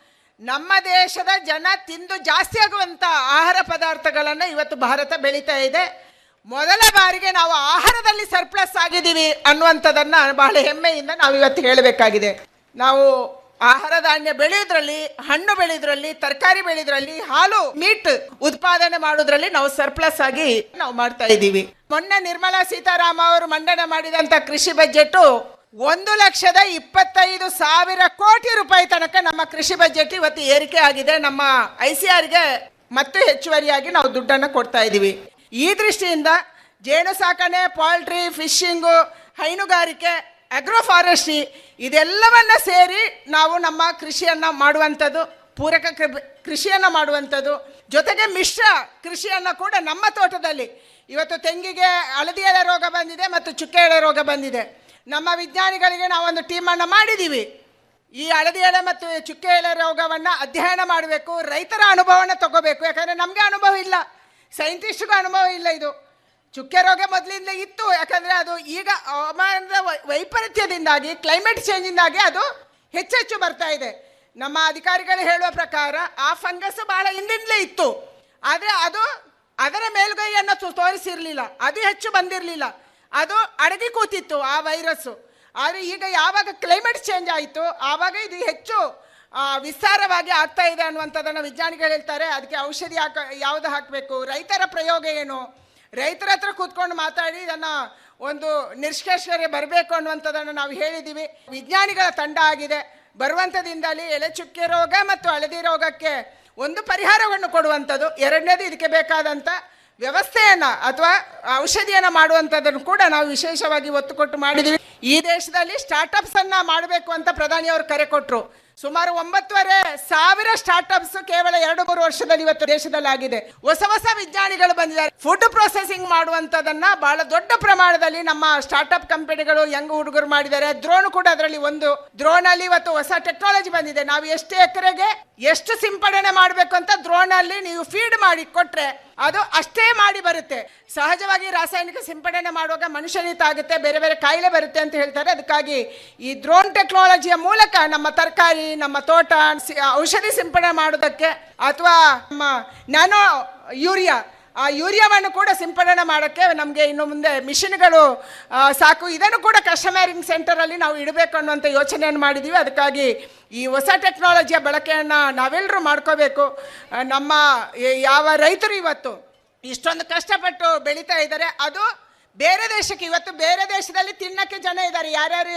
S19: ನಮ್ಮ ದೇಶದ ಜನ ತಿಂದು ಜಾಸ್ತಿ ಆಗುವಂತ ಆಹಾರ ಪದಾರ್ಥಗಳನ್ನು ಇವತ್ತು ಭಾರತ ಬೆಳೀತಾ ಇದೆ ಮೊದಲ ಬಾರಿಗೆ ನಾವು ಆಹಾರದಲ್ಲಿ ಸರ್ಪ್ಲಸ್ ಆಗಿದ್ದೀವಿ ಅನ್ನುವಂಥದ್ದನ್ನ ಬಹಳ ಹೆಮ್ಮೆಯಿಂದ ನಾವು ಇವತ್ತು ಹೇಳಬೇಕಾಗಿದೆ ನಾವು ಆಹಾರ ಧಾನ್ಯ ಬೆಳೆಯೋದ್ರಲ್ಲಿ ಹಣ್ಣು ಬೆಳೆಯೋದ್ರಲ್ಲಿ ತರಕಾರಿ ಬೆಳೆಯೋದ್ರಲ್ಲಿ ಹಾಲು ಮೀಟ್ ಉತ್ಪಾದನೆ ಮಾಡೋದ್ರಲ್ಲಿ ನಾವು ಸರ್ಪ್ಲಸ್ ಆಗಿ ನಾವು ಮಾಡ್ತಾ ಇದ್ದೀವಿ ಮೊನ್ನೆ ನಿರ್ಮಲಾ ಸೀತಾರಾಮ ಅವರು ಮಂಡನೆ ಮಾಡಿದಂತ ಕೃಷಿ ಬಜೆಟ್ ಒಂದು ಲಕ್ಷದ ಇಪ್ಪತ್ತೈದು ಸಾವಿರ ಕೋಟಿ ರೂಪಾಯಿ ತನಕ ನಮ್ಮ ಕೃಷಿ ಬಜೆಟ್ ಇವತ್ತು ಏರಿಕೆ ಆಗಿದೆ ನಮ್ಮ ಐ ಸಿ ಆರ್ಗೆ ಮತ್ತೆ ಹೆಚ್ಚುವರಿಯಾಗಿ ನಾವು ದುಡ್ಡನ್ನು ಕೊಡ್ತಾ ಇದ್ದೀವಿ ಈ ದೃಷ್ಟಿಯಿಂದ ಜೇನು ಸಾಕಣೆ ಪೋಲ್ಟ್ರಿ ಫಿಶಿಂಗು ಹೈನುಗಾರಿಕೆ ಅಗ್ರೋ ಫಾರೆಸ್ಟ್ರಿ ಇದೆಲ್ಲವನ್ನ ಸೇರಿ ನಾವು ನಮ್ಮ ಕೃಷಿಯನ್ನ ಮಾಡುವಂಥದ್ದು ಪೂರಕ ಕೃ- ಕೃಷಿಯನ್ನ ಮಾಡುವಂಥದ್ದು ಜೊತೆಗೆ ಮಿಶ್ರ ಕೃಷಿಯನ್ನ ಕೂಡ ನಮ್ಮ ತೋಟದಲ್ಲಿ ಇವತ್ತು ತೆಂಗಿಗೆ ಹಳದಿ ಎಲೆ ರೋಗ ಬಂದಿದೆ ಮತ್ತು ಚುಕ್ಕೆ ಎಲೆ ರೋಗ ಬಂದಿದೆ ನಮ್ಮ ವಿಜ್ಞಾನಿಗಳಿಗೆ ನಾವೊಂದು ಟೀಮನ್ನು ಮಾಡಿದ್ದೀವಿ ಈ ಹಳದಿ ಎಲೆ ಮತ್ತು ಚುಕ್ಕೆ ಎಲೆ ರೋಗವನ್ನು ಅಧ್ಯಯನ ಮಾಡಬೇಕು ರೈತರ ಅನುಭವನ ತಗೋಬೇಕು ಯಾಕಂದರೆ ನಮಗೆ ಅನುಭವ ಇಲ್ಲ ಸೈಂಟಿಸ್ಟ್ಗೂ ಅನುಭವ ಇಲ್ಲ ಇದು ಚುಕ್ಕೆ ರೋಗ ಮೊದಲಿಂದ ಇತ್ತು ಯಾಕಂದರೆ ಅದು ಈಗ ಹವಾಮಾನದ ವೈ- ವೈಪರೀತ್ಯದಿಂದಾಗಿ ಕ್ಲೈಮೇಟ್ ಚೇಂಜಿಂದಾಗಿ ಅದು ಹೆಚ್ಚೆಚ್ಚು ಬರ್ತಾ ಇದೆ ನಮ್ಮ ಅಧಿಕಾರಿಗಳು ಹೇಳುವ ಪ್ರಕಾರ ಆ ಫಂಗಸ್ ಬಹಳ ಹಿಂದಿಂದಲೇ ಇತ್ತು ಆದರೆ ಅದು ಅದರ ಮೇಲ್ಗೈಯನ್ನು ತೋ- ತೋರಿಸಿರ್ಲಿಲ್ಲ ಅದು ಹೆಚ್ಚು ಬಂದಿರಲಿಲ್ಲ ಅದು ಅಡಗಿ ಕೂತಿತ್ತು ಆ ವೈರಸ್ಸು ಆದರೆ ಈಗ ಯಾವಾಗ ಕ್ಲೈಮೇಟ್ ಚೇಂಜ್ ಆಯಿತು ಆವಾಗ ಇದು ಹೆಚ್ಚು ಆ, ವಿಸ್ತಾರವಾಗಿ ಆಗ್ತಾ ಇದೆ ಅನ್ನುವಂಥದ್ದನ್ನು ವಿಜ್ಞಾನಿಗಳು ಹೇಳ್ತಾರೆ ಅದಕ್ಕೆ ಔಷಧಿ ಹಾಕ ಯಾವುದು ಹಾಕಬೇಕು ರೈತರ ಪ್ರಯೋಗ ಏನು ರೈತರ ಹತ್ರ ಕೂತ್ಕೊಂಡು ಮಾತಾಡಿ ಇದನ್ನು ಒಂದು ನಿಷ್ಕರ್ಷಗೆ ಬರಬೇಕು ಅನ್ನುವಂಥದ್ದನ್ನು ನಾವು ಹೇಳಿದ್ದೀವಿ ವಿಜ್ಞಾನಿಗಳ ತಂಡ ಆಗಿದೆ ಬರುವಂಥದ್ದಿಂದಲೇ ಎಲೆ ಚುಕ್ಕೆ ರೋಗ ಮತ್ತು ಹಳದಿ ರೋಗಕ್ಕೆ ಒಂದು ಪರಿಹಾರವನ್ನು ಕೊಡುವಂಥದ್ದು ಎರಡನೇದು ಇದಕ್ಕೆ ಬೇಕಾದಂಥ ವ್ಯವಸ್ಥೆಯನ್ನ ಅಥವಾ ಔಷಧಿಯನ್ನ ಮಾಡುವಂಥದ್ದನ್ನು ಕೂಡ ನಾವು ವಿಶೇಷವಾಗಿ ಒತ್ತು ಕೊಟ್ಟು ಮಾಡಿದ್ದೀವಿ ಈ ದೇಶದಲ್ಲಿ ಸ್ಟಾರ್ಟ್ಅಪ್ಸ್ ಅನ್ನ ಮಾಡಬೇಕು ಅಂತ ಪ್ರಧಾನಿ ಅವರು ಕರೆ ಕೊಟ್ಟರು ಸುಮಾರು ಒಂಬತ್ತುವರೆ ಸಾವಿರ ಸ್ಟಾರ್ಟ್ಅಪ್ಸ್ ಕೇವಲ ಎರಡು ಮೂರು ವರ್ಷದಲ್ಲಿ ಇವತ್ತು ದೇಶದಲ್ಲಿ ಆಗಿದೆ ಹೊಸ ಹೊಸ ವಿಜ್ಞಾನಿಗಳು ಬಂದಿದ್ದಾರೆ ಫುಡ್ ಪ್ರೊಸೆಸಿಂಗ್ ಮಾಡುವಂಥದ್ದನ್ನ ಬಹಳ ದೊಡ್ಡ ಪ್ರಮಾಣದಲ್ಲಿ ನಮ್ಮ ಸ್ಟಾರ್ಟ್ಅಪ್ ಕಂಪನಿಗಳು ಯಂಗ್ ಹುಡುಗರು ಮಾಡಿದ್ದಾರೆ ದ್ರೋಣ್ ಕೂಡ ಅದರಲ್ಲಿ ಒಂದು ದ್ರೋಣ್ ಅಲ್ಲಿ ಇವತ್ತು ಹೊಸ ಟೆಕ್ನಾಲಜಿ ಬಂದಿದೆ ನಾವು ಎಷ್ಟು ಎಕರೆಗೆ ಎಷ್ಟು ಸಿಂಪಡಣೆ ಮಾಡಬೇಕು ಅಂತ ದ್ರೋಣ್ ಅಲ್ಲಿ ನೀವು ಫೀಡ್ ಮಾಡಿ ಕೊಟ್ರೆ ಅದು ಅಷ್ಟೇ ಮಾಡಿ ಬರುತ್ತೆ ಸಹಜವಾಗಿ ರಾಸಾಯನಿಕ ಸಿಂಪಡಣೆ ಮಾಡುವಾಗ ಮನುಷ್ಯನಿತ ಆಗುತ್ತೆ ಬೇರೆ ಬೇರೆ ಕಾಯಿಲೆ ಬರುತ್ತೆ ಅಂತ ಹೇಳ್ತಾರೆ ಅದಕ್ಕಾಗಿ ಈ ಡ್ರೋನ್ ಟೆಕ್ನಾಲಜಿಯ ಮೂಲಕ ನಮ್ಮ ತರಕಾರಿ ನಮ್ಮ ತೋಟ ಸಿ- ಔಷಧಿ ಸಿಂಪಡಣೆ ಮಾಡೋದಕ್ಕೆ ಅಥವಾ ನಮ್ಮ ನ್ಯಾನೋ ಯೂರಿಯಾ ಆ ಯೂರಿಯಾವನ್ನು ಕೂಡ ಸಿಂಪಡಣೆ ಮಾಡೋಕ್ಕೆ ನಮಗೆ ಇನ್ನು ಮುಂದೆ ಮಿಷಿನ್ಗಳು ಆ, ಸಾಕು ಇದನ್ನು ಕೂಡ ಕಸ್ಟಮರಿಂಗ್ ಸೆಂಟರಲ್ಲಿ ನಾವು ಇಡಬೇಕು ಅನ್ನುವಂಥ ಯೋಚನೆಯನ್ನು ಮಾಡಿದ್ದೀವಿ ಅದಕ್ಕಾಗಿ ಈ ಹೊಸ ಟೆಕ್ನಾಲಜಿಯ ಬಳಕೆಯನ್ನು ನಾವೆಲ್ಲರೂ ಮಾಡ್ಕೋಬೇಕು ಆ, ನಮ್ಮ ಈ- ಯಾವ ರೈತರು ಇವತ್ತು ಇಷ್ಟೊಂದು ಕಷ್ಟಪಟ್ಟು ಬೆಳೀತಾ ಇದ್ದಾರೆ ಅದು ಬೇರೆ ದೇಶಕ್ಕೆ ಇವತ್ತು ಬೇರೆ ದೇಶದಲ್ಲಿ ತಿನ್ನಕ್ಕೆ ಜನ ಇದ್ದಾರೆ ಯಾರ್ಯಾರು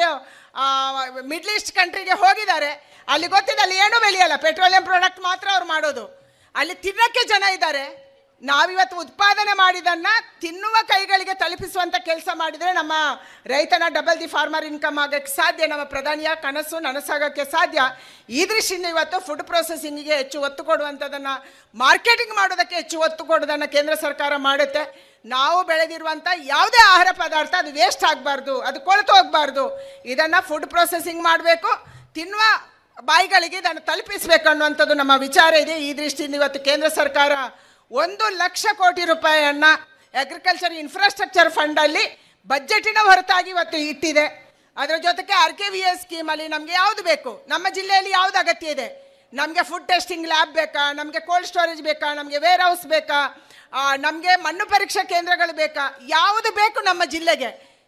S19: ಮಿಡ್ಲ್ ಈಸ್ಟ್ ಕಂಟ್ರಿಗೆ ಹೋಗಿದ್ದಾರೆ ಅಲ್ಲಿ ಗೊತ್ತಿದೆ ಅಲ್ಲಿ ಏನೂ ಬೆಳೆಯಲ್ಲ ಪೆಟ್ರೋಲಿಯಂ ಪ್ರಾಡಕ್ಟ್ ಮಾತ್ರ ಅವ್ರು ಮಾಡೋದು ಅಲ್ಲಿ ತಿನ್ನಕ್ಕೆ ಜನ ಇದ್ದಾರೆ ನಾವಿವತ್ತು ಉತ್ಪಾದನೆ ಮಾಡಿದನ್ನ ತಿನ್ನುವ ಕೈಗಳಿಗೆ ತಲುಪಿಸುವಂತ ಕೆಲಸ ಮಾಡಿದ್ರೆ ನಮ್ಮ ರೈತನ ಡಬಲ್ ದಿ ಫಾರ್ಮರ್ ಇನ್ಕಮ್ ಆಗಕ್ಕೆ ಸಾಧ್ಯ ನಮ್ಮ ಪ್ರಧಾನಿಯ ಕನಸು ನನಸಾಗಕ್ಕೆ ಸಾಧ್ಯ ಈ ದೃಷ್ಟಿಯಿಂದ ಇವತ್ತು ಫುಡ್ ಪ್ರೊಸೆಸಿಂಗಿಗೆ ಹೆಚ್ಚು ಒತ್ತು ಕೊಡುವಂಥದ್ದನ್ನ ಮಾರ್ಕೆಟಿಂಗ್ ಮಾಡೋದಕ್ಕೆ ಹೆಚ್ಚು ಒತ್ತು ಕೊಡೋದನ್ನ ಕೇಂದ್ರ ಸರ್ಕಾರ ಮಾಡುತ್ತೆ ನಾವು ಬೆಳೆದಿರುವಂಥ ಯಾವುದೇ ಆಹಾರ ಪದಾರ್ಥ ಅದು ವೇಸ್ಟ್ ಆಗಬಾರ್ದು ಅದು ಕೊಳೆತು ಹೋಗಬಾರ್ದು ಇದನ್ನು ಫುಡ್ ಪ್ರೊಸೆಸಿಂಗ್ ಮಾಡಬೇಕು ತಿನ್ನುವ ಬಾಯಿಗಳಿಗೆ ಇದನ್ನು ತಲುಪಿಸಬೇಕು ಅನ್ನುವಂಥದ್ದು ನಮ್ಮ ವಿಚಾರ ಇದೆ ಈ ದೃಷ್ಟಿಯಿಂದ ಇವತ್ತು ಕೇಂದ್ರ ಸರ್ಕಾರ ಒಂದು ಲಕ್ಷ ಕೋಟಿ ರೂಪಾಯಿಯನ್ನ ಅಗ್ರಿಕಲ್ಚರ್ ಇನ್ಫ್ರಾಸ್ಟ್ರಕ್ಚರ್ ಫಂಡಲ್ಲಿ ಬಜೆಟಿನ ಹೊರತಾಗಿ ಇವತ್ತು ಇಟ್ಟಿದೆ ಅದರ ಜೊತೆಗೆ ಆರ್ ಕೆ ವಿ ಎಸ್ ಸ್ಕೀಮಲ್ಲಿ ನಮಗೆ ಯಾವುದು ಬೇಕು ನಮ್ಮ ಜಿಲ್ಲೆಯಲ್ಲಿ ಯಾವುದು ಅಗತ್ಯ ಇದೆ ನಮಗೆ ಫುಡ್ ಟೆಸ್ಟಿಂಗ್ ಲ್ಯಾಬ್ ಬೇಕಾ ನಮಗೆ ಕೋಲ್ಡ್ ಸ್ಟೋರೇಜ್ ಬೇಕಾ ನಮಗೆ ವೇರ್ ಹೌಸ್ ಬೇಕಾ ನಮಗೆ ಮಣ್ಣು ಪರೀಕ್ಷಾ ಕೇಂದ್ರಗಳು ಬೇಕಾ ಯಾವುದು ಬೇಕು ನಮ್ಮ ಜಿಲ್ಲೆಗೆ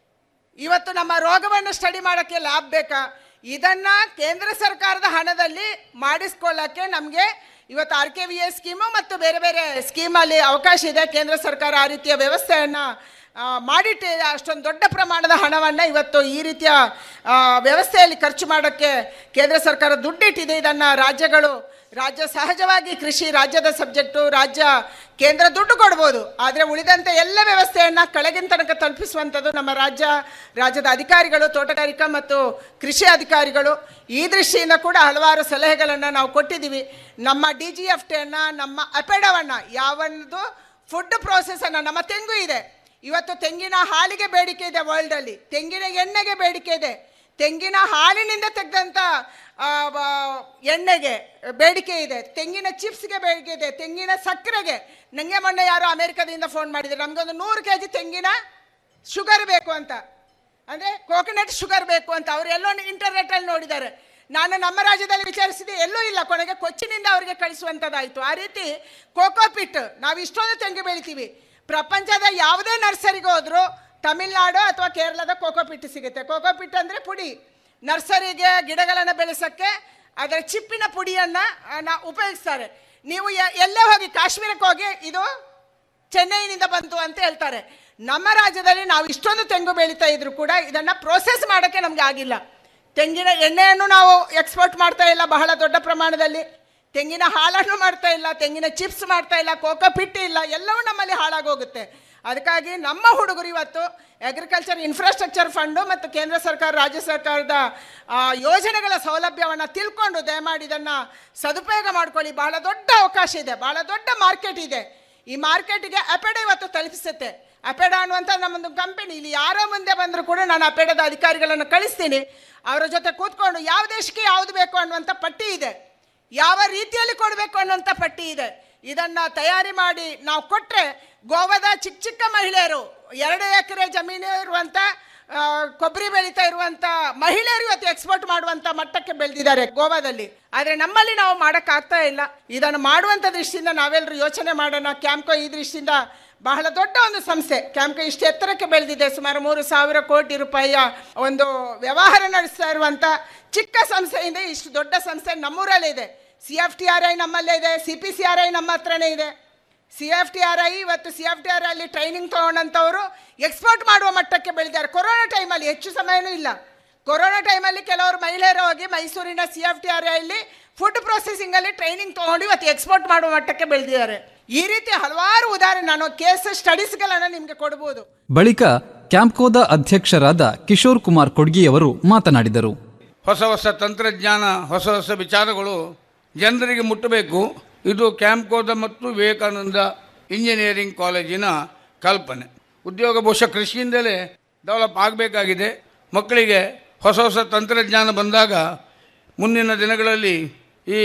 S19: ಇವತ್ತು ನಮ್ಮ ರೋಗವನ್ನು ಸ್ಟಡಿ ಮಾಡೋಕ್ಕೆ ಲ್ಯಾಬ್ ಬೇಕಾ ಇದನ್ನ ಕೇಂದ್ರ ಸರ್ಕಾರದ ಹಣದಲ್ಲಿ ಮಾಡಿಸ್ಕೊಳ್ಳೋಕ್ಕೆ ನಮಗೆ ಇವತ್ತು R K V S scheme ಮತ್ತು ಬೇರೆ ಬೇರೆ ಸ್ಕೀಮಲ್ಲಿ ಅವಕಾಶ ಇದೆ ಕೇಂದ್ರ ಸರ್ಕಾರ ಆ ರೀತಿಯ ವ್ಯವಸ್ಥೆಯನ್ನು ಮಾಡಿಟ್ಟಿದೆ ಅಷ್ಟೊಂದು ದೊಡ್ಡ ಪ್ರಮಾಣದ ಹಣವನ್ನು ಇವತ್ತು ಈ ರೀತಿಯ ಆ, ವ್ಯವಸ್ಥೆಯಲ್ಲಿ ಖರ್ಚು ಮಾಡೋಕ್ಕೆ ಕೇಂದ್ರ ಸರ್ಕಾರ ದುಡ್ಡಿಟ್ಟಿದೆ ಇದನ್ನು ರಾಜ್ಯಗಳು ರಾಜ್ಯ ಸಹಜವಾಗಿ ಕೃಷಿ ರಾಜ್ಯದ ಸಬ್ಜೆಕ್ಟು ರಾಜ್ಯ ಕೇಂದ್ರ ದುಡ್ಡು ಕೊಡ್ಬೋದು ಆದರೆ ಉಳಿದಂತೆ ಎಲ್ಲ ವ್ಯವಸ್ಥೆಯನ್ನು ಕೆಳಗಿನ ತನಕ ತಲುಪಿಸುವಂಥದ್ದು ನಮ್ಮ ರಾಜ್ಯ ರಾಜ್ಯದ ಅಧಿಕಾರಿಗಳು ತೋಟಗಾರಿಕಾ ಮತ್ತು ಕೃಷಿ ಅಧಿಕಾರಿಗಳು ಈ ದೃಷ್ಟಿಯಿಂದ ಕೂಡ ಹಲವಾರು ಸಲಹೆಗಳನ್ನು ನಾವು ಕೊಟ್ಟಿದ್ದೀವಿ ನಮ್ಮ ಡಿ ಜಿ ಎಫ್ ಟಿಯನ್ನು ನಮ್ಮ ಅಪೆಡವನ್ನು ಯಾವೊಂದು ಫುಡ್ ಪ್ರೋಸೆಸನ್ನು ನಮ್ಮ ತೆಂಗು ಇದೆ ಇವತ್ತು ತೆಂಗಿನ ಹಾಲಿಗೆ ಬೇಡಿಕೆ ಇದೆ ವರ್ಲ್ಡಲ್ಲಿ ತೆಂಗಿನ ಎಣ್ಣೆಗೆ ಬೇಡಿಕೆ ಇದೆ ತೆಂಗಿನ ಹಾಲಿನಿಂದ ತೆಗೆದಂಥ ಆ, ಬ- ಎಣ್ಣೆಗೆ ಬೇಡಿಕೆ ಇದೆ ತೆಂಗಿನ ಚಿಪ್ಸ್ಗೆ ಬೇಡಿಕೆ ಇದೆ ತೆಂಗಿನ ಸಕ್ಕರೆಗೆ ನನಗೆ ಮೊನ್ನೆ ಯಾರೋ ಅಮೆರಿಕದಿಂದ ಫೋನ್ ಮಾಡಿದ್ರು ನಮಗೊಂದು ನೂರು ಕೆ ಜಿ ತೆಂಗಿನ ಶುಗರ್ ಬೇಕು ಅಂತ ಅಂದರೆ ಕೋಕೋನಟ್ ಶುಗರ್ ಬೇಕು ಅಂತ ಅವರು ಎಲ್ಲೋ ಇಂಟರ್ನೆಟ್ಟಲ್ಲಿ ನೋಡಿದ್ದಾರೆ ನಾನು ನಮ್ಮ ರಾಜ್ಯದಲ್ಲಿ ವಿಚಾರಿಸಿದೆ ಎಲ್ಲೂ ಇಲ್ಲ ಕೊನೆಗೆ ಕೊಚ್ಚಿನಿಂದ ಅವರಿಗೆ ಕಳಿಸುವಂಥದ್ದಾಯಿತು ಆ ರೀತಿ ಕೋಕೋಪಿಟ್ ನಾವು ಇಷ್ಟೊಂದು ತೆಂಗು ಬೆಳಿತೀವಿ ಪ್ರಪಂಚದ ಯಾವುದೇ ನರ್ಸರಿಗೆ ಹೋದ್ರು ತಮಿಳ್ನಾಡು ಅಥವಾ ಕೇರಳದ ಕೋಕೋಪಿಟ್ ಸಿಗುತ್ತೆ ಕೋಕೋಪಿಟ್ ಅಂದರೆ ಪುಡಿ ನರ್ಸರಿಗೆ ಗಿಡಗಳನ್ನು ಬೆಳೆಸೋಕ್ಕೆ ಅದರ ಚಿಪ್ಪಿನ ಪುಡಿಯನ್ನು ನಾ ಉಪಯೋಗಿಸ್ತಾರೆ ನೀವು ಎ- ಎಲ್ಲೇ ಹೋಗಿ ಕಾಶ್ಮೀರಕ್ಕೆ ಹೋಗಿ ಇದು ಚೆನ್ನೈನಿಂದ ಬಂತು ಅಂತ ಹೇಳ್ತಾರೆ ನಮ್ಮ ರಾಜ್ಯದಲ್ಲಿ ನಾವು ಇಷ್ಟೊಂದು ತೆಂಗು ಬೆಳೀತಾ ಇದ್ರು ಕೂಡ ಇದನ್ನು ಪ್ರೋಸೆಸ್ ಮಾಡೋಕ್ಕೆ ನಮಗೆ ಆಗಿಲ್ಲ ತೆಂಗಿನ ಎಣ್ಣೆಯನ್ನು ನಾವು ಎಕ್ಸ್ಪೋರ್ಟ್ ಮಾಡ್ತಾ ಇಲ್ಲ ಬಹಳ ದೊಡ್ಡ ಪ್ರಮಾಣದಲ್ಲಿ ತೆಂಗಿನ ಹಾಲನ್ನು ಮಾಡ್ತಾ ಇಲ್ಲ ತೆಂಗಿನ ಚಿಪ್ಸ್ ಮಾಡ್ತಾ ಇಲ್ಲ ಕೋಕೋ ಪಿಟ್ ಇಲ್ಲ ಎಲ್ಲವೂ ನಮ್ಮಲ್ಲಿ ಹಾಳಾಗೋಗುತ್ತೆ ಅದಕ್ಕಾಗಿ ನಮ್ಮ ಹುಡುಗರು ಇವತ್ತು ಅಗ್ರಿಕಲ್ಚರ್ ಇನ್ಫ್ರಾಸ್ಟ್ರಕ್ಚರ್ ಫಂಡು ಮತ್ತು ಕೇಂದ್ರ ಸರ್ಕಾರ ರಾಜ್ಯ ಸರ್ಕಾರದ ಆ, ಯೋಜನೆಗಳ ಸೌಲಭ್ಯವನ್ನು ತಿಳ್ಕೊಂಡು ದಯಮಾಡಿ ಇದನ್ನು ಸದುಪಯೋಗ ಮಾಡ್ಕೊಳ್ಳಿ ಬಹಳ ದೊಡ್ಡ ಅವಕಾಶ ಇದೆ ಬಹಳ ದೊಡ್ಡ ಮಾರ್ಕೆಟ್ ಇದೆ ಈ ಮಾರ್ಕೆಟಿಗೆ ಅಪೆಡ ಇವತ್ತು ತಲುಪಿಸುತ್ತೆ ಅಪೆಡ ಅನ್ನುವಂಥ ನಮ್ಮೊಂದು ಕಂಪನಿ ಇಲ್ಲಿ ಯಾರೋ ಮುಂದೆ ಬಂದರೂ ಕೂಡ ನಾನು ಅಪೆಡದ ಅಧಿಕಾರಿಗಳನ್ನು ಕಳಿಸ್ತೀನಿ ಅವರ ಜೊತೆ ಕೂತ್ಕೊಂಡು ಯಾವ ದೇಶಕ್ಕೆ ಯಾವುದು ಬೇಕು ಅನ್ನುವಂಥ ಪಟ್ಟಿ ಇದೆ ಯಾವ ರೀತಿಯಲ್ಲಿ ಕೊಡಬೇಕು ಅನ್ನುವಂಥ ಪಟ್ಟಿ ಇದೆ ಇದನ್ನ ತಯಾರಿ ಮಾಡಿ ನಾವು ಕೊಟ್ಟರೆ ಗೋವಾದ ಚಿಕ್ಕ ಚಿಕ್ಕ ಮಹಿಳೆಯರು ಎರಡು ಎಕರೆ ಜಮೀನು ಇರುವಂಥ ಆ, ಕೊಬ್ಬರಿ ಬೆಳೀತಾ ಇರುವಂಥ ಮಹಿಳೆಯರು ಇವತ್ತು ಎಕ್ಸ್ಪೋರ್ಟ್ ಮಾಡುವಂಥ ಮಟ್ಟಕ್ಕೆ ಬೆಳೆದಿದ್ದಾರೆ ಗೋವಾದಲ್ಲಿ ಆದರೆ ನಮ್ಮಲ್ಲಿ ನಾವು ಮಾಡೋಕ್ಕಾಗ್ತಾ ಇಲ್ಲ ಇದನ್ನು ಮಾಡುವಂಥ ದೃಷ್ಟಿಯಿಂದ ನಾವೆಲ್ಲರೂ ಯೋಚನೆ ಮಾಡೋಣ ಕ್ಯಾಂಪ್ಕೋ ಈ ದೃಷ್ಟಿಯಿಂದ ಬಹಳ ದೊಡ್ಡ ಒಂದು ಸಂಸ್ಥೆ ಕ್ಯಾಂಪ್ಕೋ ಇಷ್ಟು ಎತ್ತರಕ್ಕೆ ಬೆಳೆದಿದೆ ಸುಮಾರು ಮೂರು ಸಾವಿರ ಕೋಟಿ ರೂಪಾಯಿಯ ಒಂದು ವ್ಯವಹಾರ ನಡೆಸ್ತಾ ಇರುವಂಥ ಚಿಕ್ಕ ಸಂಸ್ಥೆಯಿಂದ ಇಷ್ಟು ದೊಡ್ಡ ಸಂಸ್ಥೆ ನಮ್ಮೂರಲ್ಲೇ ಇದೆ C F T R I ನಮ್ಮಲ್ಲೇ ಇದೆ C P C R I ನಮ್ಮ ಹತ್ರನೇ ಇದೆ C F T R I ಇವತ್ತು ಸಿ ಎಫ್ ಟಿ ಆರ್ ಅಲ್ಲಿ ಟ್ರೈನಿಂಗ್ ತೊಗೊಂಡಂಥವರು ಎಕ್ಸ್ಪೋರ್ಟ್ ಮಾಡುವ ಮಟ್ಟಕ್ಕೆ ಬೆಳೆದಿದ್ದಾರೆ ಕೊರೋನಾ ಟೈಮಲ್ಲಿ ಹೆಚ್ಚು ಸಮಯನೂ ಇಲ್ಲ ಕೊರೋನಾ ಟೈಮಲ್ಲಿ ಕೆಲವರು ಮಹಿಳೆಯರು ಹೋಗಿ ಮೈಸೂರಿನ ಸಿ ಎಫ್ ಟಿ ಆರ್ ಐಲಿ ಫುಡ್ ಪ್ರೊಸೆಸಿಂಗಲ್ಲಿ ಟ್ರೈನಿಂಗ್ ತೊಗೊಂಡು ಇವತ್ತು ಎಕ್ಸ್ಪೋರ್ಟ್ ಮಾಡುವ ಮಟ್ಟಕ್ಕೆ ಬೆಳೆದಿದ್ದಾರೆ ಈ ರೀತಿ ಹಲವಾರು ಉದಾಹರಣೆ ನಾನು ಕೇಸ್ ಸ್ಟಡೀಸ್ಗಳನ್ನು ನಿಮಗೆ ಕೊಡ್ಬೋದು
S16: ಬಳಿಕ ಕ್ಯಾಂಪ್ಕೋದ ಅಧ್ಯಕ್ಷರಾದ ಕಿಶೋರ್ ಕುಮಾರ್ ಕೊಡ್ಗಿಯವರು ಮಾತನಾಡಿದರು
S20: ಹೊಸ ಹೊಸ ತಂತ್ರಜ್ಞಾನ ಹೊಸ ಹೊಸ ವಿಚಾರಗಳು ಜನರಿಗೆ ಮುಟ್ಟಬೇಕು ಇದು ಕ್ಯಾಂಪ್ಕೋದ ಮತ್ತು ವಿವೇಕಾನಂದ ಇಂಜಿನಿಯರಿಂಗ್ ಕಾಲೇಜಿನ ಕಲ್ಪನೆ ಉದ್ಯೋಗ ಬಹುಶಃ ಕೃಷಿಯಿಂದಲೇ ಡೆವಲಪ್ ಆಗಬೇಕಾಗಿದೆ ಮಕ್ಕಳಿಗೆ ಹೊಸ ಹೊಸ ತಂತ್ರಜ್ಞಾನ ಬಂದಾಗ ಮುಂದಿನ ದಿನಗಳಲ್ಲಿ ಈ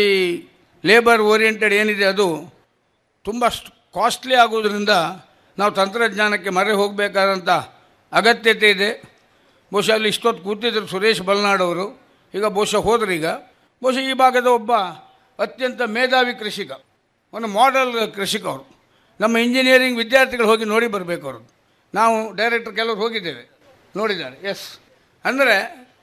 S20: ಲೇಬರ್ ಓರಿಯೆಂಟೆಡ್ ಏನಿದೆ ಅದು ತುಂಬ ಕಾಸ್ಟ್ಲಿ ಆಗೋದ್ರಿಂದ ನಾವು ತಂತ್ರಜ್ಞಾನಕ್ಕೆ ಮರೆ ಹೋಗಬೇಕಾದಂಥ ಅಗತ್ಯತೆ ಇದೆ ಬಹುಶಃ ಅಲ್ಲಿ ಇಷ್ಟೊತ್ತು ಕೂತಿದ್ರು ಸುರೇಶ್ ಬಲ್ನಾಡವರು ಈಗ ಬಹುಶಃ ಹೋದ್ರು ಈಗ ಬಹುಶಃ ಈ ಭಾಗದ ಒಬ್ಬ ಅತ್ಯಂತ ಮೇಧಾವಿ ಕೃಷಿಕ ಒಂದು ಮಾಡೆಲ್ ಕೃಷಿಕ ಅವರು ನಮ್ಮ ಇಂಜಿನಿಯರಿಂಗ್ ವಿದ್ಯಾರ್ಥಿಗಳು ಹೋಗಿ ನೋಡಿ ಬರಬೇಕು ಅವರು ನಾವು ಡೈರೆಕ್ಟರ್ ಕೆಲವರು ಹೋಗಿದ್ದೇವೆ ನೋಡಿದ್ದಾರೆ ಎಸ್ ಅಂದರೆ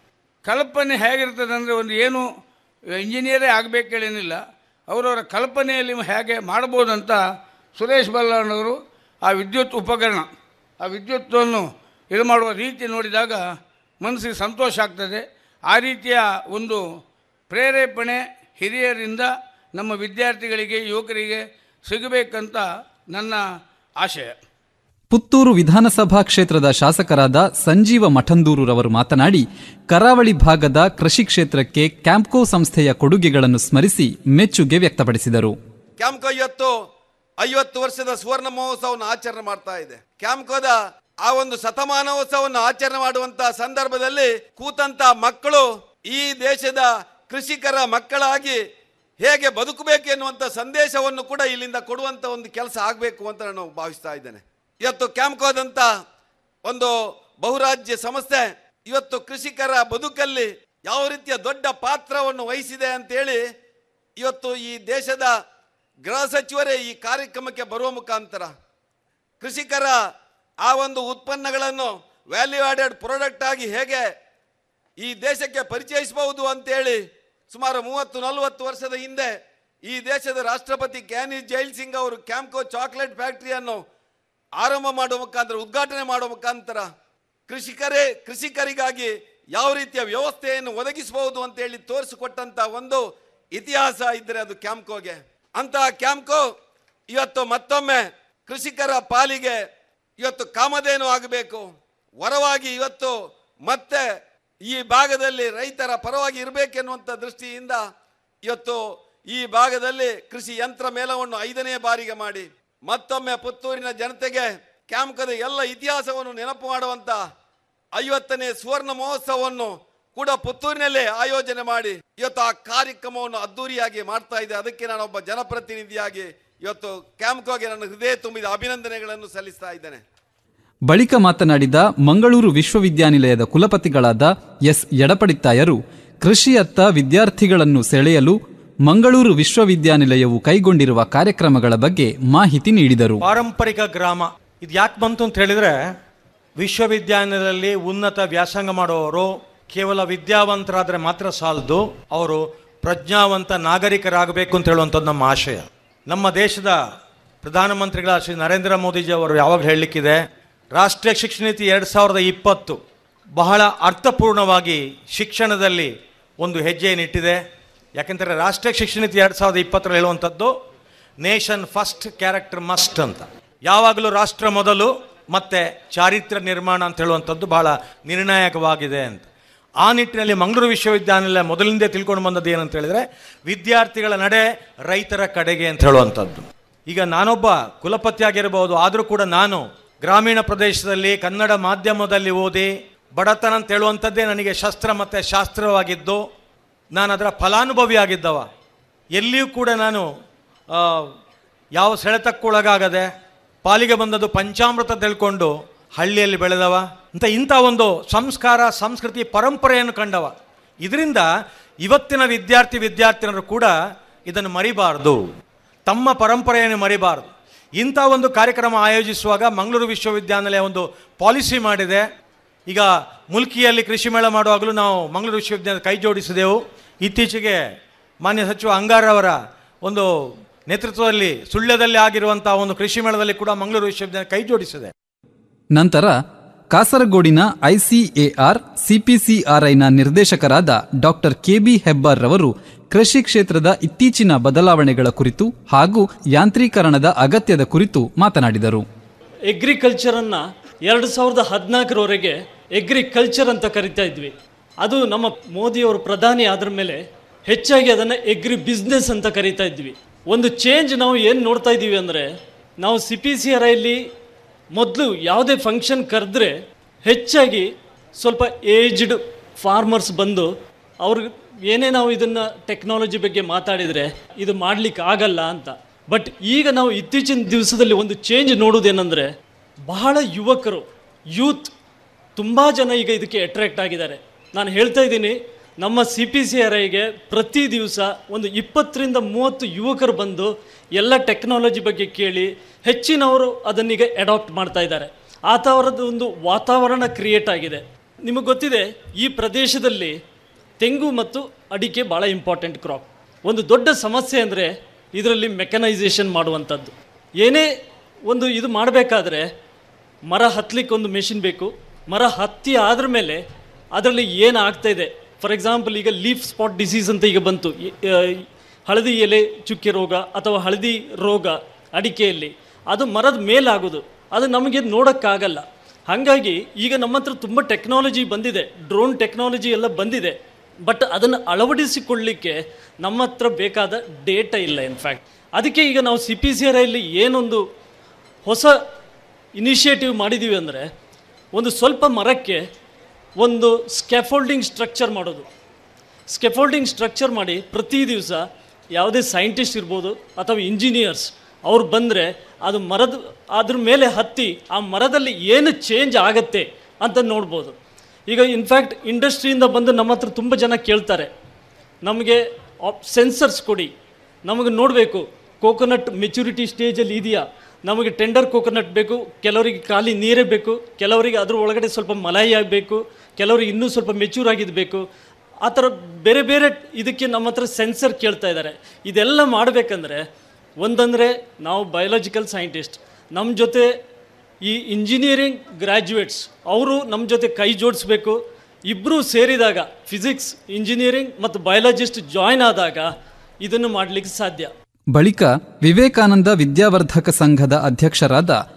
S20: ಕಲ್ಪನೆ ಹೇಗಿರ್ತದೆ ಅಂದರೆ ಒಂದು ಏನು ಇಂಜಿನಿಯರೇ ಆಗಬೇಕೇಳೇನಿಲ್ಲ ಅವರವರ ಕಲ್ಪನೆಯಲ್ಲಿ ಹೇಗೆ ಮಾಡ್ಬೋದಂತ ಸುರೇಶ್ ಬಲ್ಲಾಣವರು ಆ ವಿದ್ಯುತ್ ಉಪಕರಣ ಆ ವಿದ್ಯುತ್ತನ್ನು ಇದು ಮಾಡುವ ರೀತಿ ನೋಡಿದಾಗ ಮನಸ್ಸಿಗೆ ಸಂತೋಷ ಆಗ್ತದೆ ಆ ರೀತಿಯ ಒಂದು ಪ್ರೇರೇಪಣೆ ಹಿರಿಯರಿಂದ ನಮ್ಮ ವಿದ್ಯಾರ್ಥಿಗಳಿಗೆ ಯುವಕರಿಗೆ ಸಿಗಬೇಕಂತ ನನ್ನ ಆಶಯ
S16: ಪುತ್ತೂರು ವಿಧಾನಸಭಾ ಕ್ಷೇತ್ರದ ಶಾಸಕರಾದ ಸಂಜೀವ ಮಠಂದೂರುರವರು ಮಾತನಾಡಿ ಕರಾವಳಿ ಭಾಗದ ಕೃಷಿ ಕ್ಷೇತ್ರಕ್ಕೆ ಕ್ಯಾಂಪ್ಕೋ ಸಂಸ್ಥೆಯ ಕೊಡುಗೆಗಳನ್ನು ಸ್ಮರಿಸಿ ಮೆಚ್ಚುಗೆ ವ್ಯಕ್ತಪಡಿಸಿದರು
S21: ಕ್ಯಾಂಪ್ಕೋ ಇವತ್ತು ಐವತ್ತು ವರ್ಷದ ಸುವರ್ಣ ಮಹೋತ್ಸವವನ್ನು ಆಚರಣೆ ಮಾಡ್ತಾ ಇದೆ ಕ್ಯಾಂಪ್ಕೋದ ಆ ಒಂದು ಶತಮಾನೋತ್ಸವವನ್ನು ಆಚರಣೆ ಮಾಡುವಂತ ಸಂದರ್ಭದಲ್ಲಿ ಕೂತಂತ ಮಕ್ಕಳು ಈ ದೇಶದ ಕೃಷಿಕರ ಮಕ್ಕಳಾಗಿ ಹೇಗೆ ಬದುಕಬೇಕು ಎನ್ನುವಂಥ ಸಂದೇಶವನ್ನು ಕೂಡ ಇಲ್ಲಿಂದ ಕೊಡುವಂಥ ಒಂದು ಕೆಲಸ ಆಗಬೇಕು ಅಂತ ನಾನು ಭಾವಿಸ್ತಾ ಇದ್ದೇನೆ ಇವತ್ತು ಕ್ಯಾಂಪ್ಕೋದಂತ ಒಂದು ಬಹುರಾಜ್ಯ ಸಂಸ್ಥೆ ಇವತ್ತು ಕೃಷಿಕರ ಬದುಕಲ್ಲಿ ಯಾವ ರೀತಿಯ ದೊಡ್ಡ ಪಾತ್ರವನ್ನು ವಹಿಸಿದೆ ಅಂತೇಳಿ ಇವತ್ತು ಈ ದೇಶದ ಗೃಹ ಸಚಿವರೇ ಈ ಕಾರ್ಯಕ್ರಮಕ್ಕೆ ಬರುವ ಮುಖಾಂತರ ಕೃಷಿಕರ ಆ ಒಂದು ಉತ್ಪನ್ನಗಳನ್ನು ವ್ಯಾಲ್ಯೂ ಆಡೆಡ್ ಪ್ರಾಡಕ್ಟ್ ಆಗಿ ಹೇಗೆ ಈ ದೇಶಕ್ಕೆ ಪರಿಚಯಿಸಬಹುದು ಅಂತೇಳಿ ಸುಮಾರು ಮೂವತ್ತು ನಲವತ್ತು ವರ್ಷದ ಹಿಂದೆ ಈ ದೇಶದ ರಾಷ್ಟ್ರಪತಿ ಕ್ಯಾನಿ ಜೈಲ್ ಸಿಂಗ್ ಅವರು ಕ್ಯಾಂಪ್ಕೋ ಚಾಕ್ಲೇಟ್ ಫ್ಯಾಕ್ಟರಿಯನ್ನು ಆರಂಭ ಮಾಡುವ ಮುಖಾಂತರ ಉದ್ಘಾಟನೆ ಮಾಡುವ ಮುಖಾಂತರ ಕೃಷಿಕರೇ ಕೃಷಿಕರಿಗಾಗಿ ಯಾವ ರೀತಿಯ ವ್ಯವಸ್ಥೆಯನ್ನು ಒದಗಿಸಬಹುದು ಅಂತೇಳಿ ತೋರಿಸಿಕೊಟ್ಟಂತ ಒಂದು ಇತಿಹಾಸ ಇದ್ದರೆ ಅದು ಕ್ಯಾಂಪ್ಕೋಗೆ ಅಂತಹ ಕ್ಯಾಂಪ್ಕೋ ಇವತ್ತು ಮತ್ತೊಮ್ಮೆ ಕೃಷಿಕರ ಪಾಲಿಗೆ ಇವತ್ತು ಕಾಮಧೇನು ಆಗಬೇಕು ವರವಾಗಿ ಇವತ್ತು ಮತ್ತೆ ಈ ಭಾಗದಲ್ಲಿ ರೈತರ ಪರವಾಗಿ ಇರಬೇಕೆನ್ನುವಂಥ ದೃಷ್ಟಿಯಿಂದ ಇವತ್ತು ಈ ಭಾಗದಲ್ಲಿ ಕೃಷಿ ಯಂತ್ರ ಮೇಳವನ್ನು ಐದನೇ ಬಾರಿಗೆ ಮಾಡಿ ಮತ್ತೊಮ್ಮೆ ಪುತ್ತೂರಿನ ಜನತೆಗೆ ಕ್ಯಾಂಪ್ಕದ ಎಲ್ಲ ಇತಿಹಾಸವನ್ನು ನೆನಪು ಮಾಡುವಂತ ಐವತ್ತನೇ ಸುವರ್ಣ ಮಹೋತ್ಸವವನ್ನು ಕೂಡ ಪುತ್ತೂರಿನಲ್ಲೇ ಆಯೋಜನೆ ಮಾಡಿ ಇವತ್ತು ಆ ಕಾರ್ಯಕ್ರಮವನ್ನು ಅದ್ದೂರಿಯಾಗಿ ಮಾಡ್ತಾ ಇದೆ ಅದಕ್ಕೆ ನಾನೊಬ್ಬ ಜನಪ್ರತಿನಿಧಿಯಾಗಿ ಇವತ್ತು ಕ್ಯಾಂಪ್ಕೋಗೆ ನನ್ನ ಹೃದಯ ತುಂಬಿದ ಅಭಿನಂದನೆಗಳನ್ನು ಸಲ್ಲಿಸ್ತಾ ಇದ್ದೇನೆ
S16: ಬಳಿಕ ಮಾತನಾಡಿದ ಮಂಗಳೂರು ವಿಶ್ವವಿದ್ಯಾನಿಲಯದ ಕುಲಪತಿಗಳಾದ ಎಸ್ ಎಡಪಡಿತ್ತಾಯರು ಕೃಷಿಯತ್ತ ವಿದ್ಯಾರ್ಥಿಗಳನ್ನು ಸೆಳೆಯಲು ಮಂಗಳೂರು ವಿಶ್ವವಿದ್ಯಾನಿಲಯವು ಕೈಗೊಂಡಿರುವ ಕಾರ್ಯಕ್ರಮಗಳ ಬಗ್ಗೆ ಮಾಹಿತಿ ನೀಡಿದರು
S1: ಪಾರಂಪರಿಕ ಗ್ರಾಮ ಇದು ಯಾಕೆ ಬಂತು ಅಂತ ಹೇಳಿದ್ರೆ ವಿಶ್ವವಿದ್ಯಾನಿಲಯದಲ್ಲಿ ಉನ್ನತ ವ್ಯಾಸಂಗ ಮಾಡುವವರು ಕೇವಲ ವಿದ್ಯಾವಂತರಾದರೆ ಮಾತ್ರ ಸಾಲದು ಅವರು ಪ್ರಜ್ಞಾವಂತ ನಾಗರಿಕರಾಗಬೇಕು ಅಂತ ಹೇಳುವಂಥದ್ದು ನಮ್ಮ ಆಶಯ ನಮ್ಮ ದೇಶದ ಪ್ರಧಾನಮಂತ್ರಿಗಳ ಶ್ರೀ ನರೇಂದ್ರ ಮೋದಿಜಿ ಅವರು ಯಾವಾಗ ಹೇಳಲಿಕ್ಕಿದೆ ರಾಷ್ಟ್ರೀಯ ಶಿಕ್ಷಣ ನೀತಿ ಎರಡು ಸಾವಿರದ ಇಪ್ಪತ್ತು ಬಹಳ ಅರ್ಥಪೂರ್ಣವಾಗಿ ಶಿಕ್ಷಣದಲ್ಲಿ ಒಂದು ಹೆಜ್ಜೆಯನ್ನಿಟ್ಟಿದೆ ಯಾಕೆಂದರೆ ರಾಷ್ಟ್ರೀಯ ಶಿಕ್ಷಣ ನೀತಿ ಎರಡು ಸಾವಿರದ ಇಪ್ಪತ್ತರಲ್ಲಿ ಹೇಳುವಂಥದ್ದು ನೇಷನ್ ಫಸ್ಟ್ ಕ್ಯಾರೆಕ್ಟರ್ ಮಸ್ಟ್ ಅಂತ ಯಾವಾಗಲೂ ರಾಷ್ಟ್ರ ಮೊದಲು ಮತ್ತೆ ಚಾರಿತ್ರ್ಯ ನಿರ್ಮಾಣ ಅಂತ ಹೇಳುವಂಥದ್ದು ಬಹಳ ನಿರ್ಣಾಯಕವಾಗಿದೆ ಅಂತ ಆ ನಿಟ್ಟಿನಲ್ಲಿ ಮಂಗಳೂರು ವಿಶ್ವವಿದ್ಯಾನಿಲಯ ಮೊದಲಿಂದೇ ತಿಳ್ಕೊಂಡು ಬಂದದ್ದು ಏನಂತ ಹೇಳಿದ್ರೆ ವಿದ್ಯಾರ್ಥಿಗಳ ನಡೆ ರೈತರ ಕಡೆಗೆ ಅಂತ ಹೇಳುವಂಥದ್ದು ಈಗ ನಾನೊಬ್ಬ ಕುಲಪತಿಯಾಗಿರಬಹುದು ಆದರೂ ಕೂಡ ನಾನು ಗ್ರಾಮೀಣ ಪ್ರದೇಶದಲ್ಲಿ ಕನ್ನಡ ಮಾಧ್ಯಮದಲ್ಲಿ ಓದಿ ಬಡತನ ಅಂತ ಹೇಳುವಂಥದ್ದೇ ನನಗೆ ಶಸ್ತ್ರ ಮತ್ತು ಶಾಸ್ತ್ರವಾಗಿದ್ದು ನಾನು ಅದರ ಫಲಾನುಭವಿಯಾಗಿದ್ದವ ಎಲ್ಲಿಯೂ ಕೂಡ ನಾನು ಆ, ಯಾವ ಸೆಳೆತಕ್ಕೊಳಗಾಗದೆ ಪಾಲಿಗೆ ಬಂದದ್ದು ಪಂಚಾಮೃತ ತಿಳ್ಕೊಂಡು ಹಳ್ಳಿಯಲ್ಲಿ ಬೆಳೆದವ ಅಂತ ಇಂಥ ಒಂದು ಸಂಸ್ಕಾರ ಸಂಸ್ಕೃತಿ ಪರಂಪರೆಯನ್ನು ಕಂಡವ ಇದರಿಂದ ಇವತ್ತಿನ ವಿದ್ಯಾರ್ಥಿ ವಿದ್ಯಾರ್ಥಿನಿಯರು ಕೂಡ ಇದನ್ನು ಮರಿಬಾರದು ತಮ್ಮ ಪರಂಪರೆಯನ್ನು ಮರಿಬಾರದು ಇಂಥ ಒಂದು ಕಾರ್ಯಕ್ರಮ ಆಯೋಜಿಸುವಾಗ ಮಂಗಳೂರು ವಿಶ್ವವಿದ್ಯಾನಿಲಯ ಒಂದು ಪಾಲಿಸಿ ಮಾಡಿದೆ ಈಗ ಮುಲ್ಕಿಯಲ್ಲಿ ಕೃಷಿ ಮೇಳ ಮಾಡುವಾಗಲೂ ನಾವು ಮಂಗಳೂರು ವಿಶ್ವವಿದ್ಯಾಲಯ ಕೈ ಜೋಡಿಸಿದೆವು ಇತ್ತೀಚೆಗೆ ಮಾನ್ಯ ಸಚಿವ ಅಂಗಾರವರ ಒಂದು ನೇತೃತ್ವದಲ್ಲಿ ಸುಳ್ಯದಲ್ಲಿ ಆಗಿರುವಂಥ ಒಂದು ಕೃಷಿ ಮೇಳದಲ್ಲಿ ಕೂಡ ಮಂಗಳೂರು ವಿಶ್ವವಿದ್ಯಾಲಯ ಕೈ ಜೋಡಿಸಿದೆ
S16: ನಂತರ ಕಾಸರಗೋಡಿನ ಐಸಿಎಆರ್ ಸಿಪಿಸಿಆರ್ಐನ ನಿರ್ದೇಶಕರಾದ ಡಾಕ್ಟರ್ ಕೆಬಿ ಹೆಬ್ಬಾರ್ ರವರು ಕೃಷಿ ಕ್ಷೇತ್ರದ ಇತ್ತೀಚಿನ ಬದಲಾವಣೆಗಳ ಕುರಿತು ಹಾಗೂ ಯಾಂತ್ರೀಕರಣದ ಅಗತ್ಯದ ಕುರಿತು ಮಾತನಾಡಿದರು
S22: ಎಗ್ರಿಕಲ್ಚರನ್ನು ಎರಡು ಸಾವಿರದ ಹದಿನಾಲ್ಕರವರೆಗೆ ಎಗ್ರಿಕಲ್ಚರ್ ಅಂತ ಕರಿತಾ ಇದ್ವಿ ಅದು ನಮ್ಮ ಮೋದಿಯವರು ಪ್ರಧಾನಿ ಆದ್ರ ಮೇಲೆ ಹೆಚ್ಚಾಗಿ ಅದನ್ನು ಎಗ್ರಿ ಬಿಸ್ನೆಸ್ ಅಂತ ಕರಿತಾ ಇದ್ವಿ ಒಂದು ಚೇಂಜ್ ನಾವು ಏನು ನೋಡ್ತಾ ಇದ್ದೀವಿ ಅಂದರೆ ನಾವು ಸಿ ಪಿ ಸಿ ಆರ್ ಐಲಿ ಮೊದಲು ಯಾವುದೇ ಫಂಕ್ಷನ್ ಕರೆದ್ರೆ ಹೆಚ್ಚಾಗಿ ಸ್ವಲ್ಪ ಏಜ್ಡ್ ಫಾರ್ಮರ್ಸ್ ಬಂದು ಅವ್ರಿಗೆ ಏನೇ ನಾವು ಇದನ್ನು ಟೆಕ್ನಾಲಜಿ ಬಗ್ಗೆ ಮಾತಾಡಿದರೆ ಇದು ಮಾಡಲಿಕ್ಕೆ ಆಗಲ್ಲ ಅಂತ ಬಟ್ ಈಗ ನಾವು ಇತ್ತೀಚಿನ ದಿವಸದಲ್ಲಿ ಒಂದು ಚೇಂಜ್ ನೋಡೋದೇನೆಂದರೆ ಬಹಳ ಯುವಕರು ಯೂತ್ ತುಂಬ ಜನ ಈಗ ಇದಕ್ಕೆ ಅಟ್ರಾಕ್ಟ್ ಆಗಿದ್ದಾರೆ ನಾನು ಹೇಳ್ತಾ ಇದ್ದೀನಿ ನಮ್ಮ ಸಿ ಪಿ ಸಿ ಆರ್ ಐಗೆ ಪ್ರತಿ ದಿವಸ ಒಂದು ಇಪ್ಪತ್ತರಿಂದ ಮೂವತ್ತು ಯುವಕರು ಬಂದು ಎಲ್ಲ ಟೆಕ್ನಾಲಜಿ ಬಗ್ಗೆ ಕೇಳಿ ಹೆಚ್ಚಿನವರು ಅದನ್ನೀಗ ಅಡಾಪ್ಟ್ ಮಾಡ್ತಾ ಇದ್ದಾರೆ ಆ ಥರದ ಒಂದು ವಾತಾವರಣ ಕ್ರಿಯೇಟ್ ಆಗಿದೆ ನಿಮಗೆ ಗೊತ್ತಿದೆ ಈ ಪ್ರದೇಶದಲ್ಲಿ ತೆಂಗು ಮತ್ತು ಅಡಿಕೆ ಭಾಳ ಇಂಪಾರ್ಟೆಂಟ್ ಕ್ರಾಪ್ ಒಂದು ದೊಡ್ಡ ಸಮಸ್ಯೆ ಅಂದರೆ ಇದರಲ್ಲಿ ಮೆಕನೈಸೇಷನ್ ಮಾಡುವಂಥದ್ದು ಏನೇ ಒಂದು ಇದು ಮಾಡಬೇಕಾದ್ರೆ ಮರ ಹತ್ತಲಿಕ್ಕೆ ಒಂದು ಮೆಷಿನ್ ಬೇಕು ಮರ ಹತ್ತಿ ಆದ್ರ ಮೇಲೆ ಅದರಲ್ಲಿ ಏನು ಆಗ್ತಾ ಇದೆ ಫಾರ್ ಎಕ್ಸಾಂಪಲ್ ಈಗ ಲೀಫ್ ಸ್ಪಾಟ್ ಡಿಸೀಸ್ ಅಂತ ಈಗ ಬಂತು ಈ, ಆ, ಹಳದಿ ಎಲೆ ಚುಕ್ಕೆ ರೋಗ ಅಥವಾ ಹಳದಿ ರೋಗ ಅಡಿಕೆಯಲ್ಲಿ ಅದು ಮರದ ಮೇಲಾಗೋದು ಅದು ನಮಗೆ ನೋಡೋಕ್ಕಾಗಲ್ಲ ಹಾಗಾಗಿ ಈಗ ನಮ್ಮ ಹತ್ರ ತುಂಬ ಟೆಕ್ನಾಲಜಿ ಬಂದಿದೆ ಡ್ರೋನ್ ಟೆಕ್ನಾಲಜಿ ಎಲ್ಲ ಬಂದಿದೆ ಬಟ್ ಅದನ್ನು ಅಳವಡಿಸಿಕೊಳ್ಳಿಕ್ಕೆ ನಮ್ಮ ಹತ್ರ ಬೇಕಾದ ಡೇಟಾ ಇಲ್ಲ ಇನ್ಫ್ಯಾಕ್ಟ್ ಅದಕ್ಕೆ ಈಗ ನಾವು ಸಿ ಪಿ ಸಿ ಆರ್ ಐಲಿ ಏನೊಂದು ಹೊಸ ಇನಿಷಿಯೇಟಿವ್ ಮಾಡಿದ್ದೀವಿ ಅಂದರೆ ಒಂದು ಸ್ವಲ್ಪ ಮರಕ್ಕೆ ಒಂದು ಸ್ಕ್ಯಾಫೋಲ್ಡಿಂಗ್ ಸ್ಟ್ರಕ್ಚರ್ ಮಾಡೋದು ಸ್ಕೆಫೋಲ್ಡಿಂಗ್ ಸ್ಟ್ರಕ್ಚರ್ ಮಾಡಿ ಪ್ರತಿ ದಿವಸ ಯಾವುದೇ ಸೈಂಟಿಸ್ಟ್ ಇರ್ಬೋದು ಅಥವಾ ಇಂಜಿನಿಯರ್ಸ್ ಅವ್ರು ಬಂದರೆ ಅದು ಮರದ ಅದ್ರ ಮೇಲೆ ಹತ್ತಿ ಆ ಮರದಲ್ಲಿ ಏನು ಚೇಂಜ್ ಆಗತ್ತೆ ಅಂತ ನೋಡ್ಬೋದು ಈಗ ಇನ್ಫ್ಯಾಕ್ಟ್ ಇಂಡಸ್ಟ್ರಿಯಿಂದ ಬಂದು ನಮ್ಮ ಹತ್ರ ತುಂಬ ಜನ ಕೇಳ್ತಾರೆ ನಮಗೆ ಸೆನ್ಸರ್ಸ್ ಕೊಡಿ ನಮಗೆ ನೋಡಬೇಕು ಕೋಕೋನಟ್ ಮೆಚುರಿಟಿ ಸ್ಟೇಜಲ್ಲಿ ಇದೆಯಾ ನಮಗೆ ಟೆಂಡರ್ ಕೋಕೋನಟ್ ಬೇಕು ಕೆಲವರಿಗೆ ಖಾಲಿ ನೀರೇ ಬೇಕು ಕೆಲವರಿಗೆ ಅದ್ರ ಒಳಗಡೆ ಸ್ವಲ್ಪ ಮಲಾಯಿ ಆಗಬೇಕು ಕೆಲವರಿಗೆ ಇನ್ನೂ ಸ್ವಲ್ಪ ಮೆಚೂರ್ ಆಗಿದ್ದು ಬೇಕು ಆ ಥರ ಬೇರೆ ಬೇರೆ ಇದಕ್ಕೆ ನಮ್ಮ ಹತ್ರ ಸೆನ್ಸರ್ ಕೇಳ್ತಾ ಇದ್ದಾರೆ ಇದೆಲ್ಲ ಮಾಡಬೇಕಂದ್ರೆ ಒಂದಂದರೆ ನಾವು ಬಯೋಲಾಜಿಕಲ್ ಸೈಂಟಿಸ್ಟ್ ನಮ್ಮ ಜೊತೆ ಈ ಇಂಜಿನಿಯರಿಂಗ್ ಗ್ರ್ಯಾಜುಯೇಟ್ಸ್ ಅವರು ನಮ್ಮ ಜೊತೆ ಕೈ ಜೋಡಿಸ್ಬೇಕು ಇಬ್ಬರೂ ಸೇರಿದಾಗ ಫಿಸಿಕ್ಸ್ ಇಂಜಿನಿಯರಿಂಗ್ ಮತ್ತು ಬಯಾಲಜಿಸ್ಟ್ ಜಾಯ್ನ್ ಆದಾಗ ಇದನ್ನು ಮಾಡಲಿಕ್ಕೆ ಸಾಧ್ಯ
S16: ಬಳಿಕ ವಿವೇಕಾನಂದ ವಿದ್ಯಾವರ್ಧಕ ಸಂಘದ ಅಧ್ಯಕ್ಷರಾದ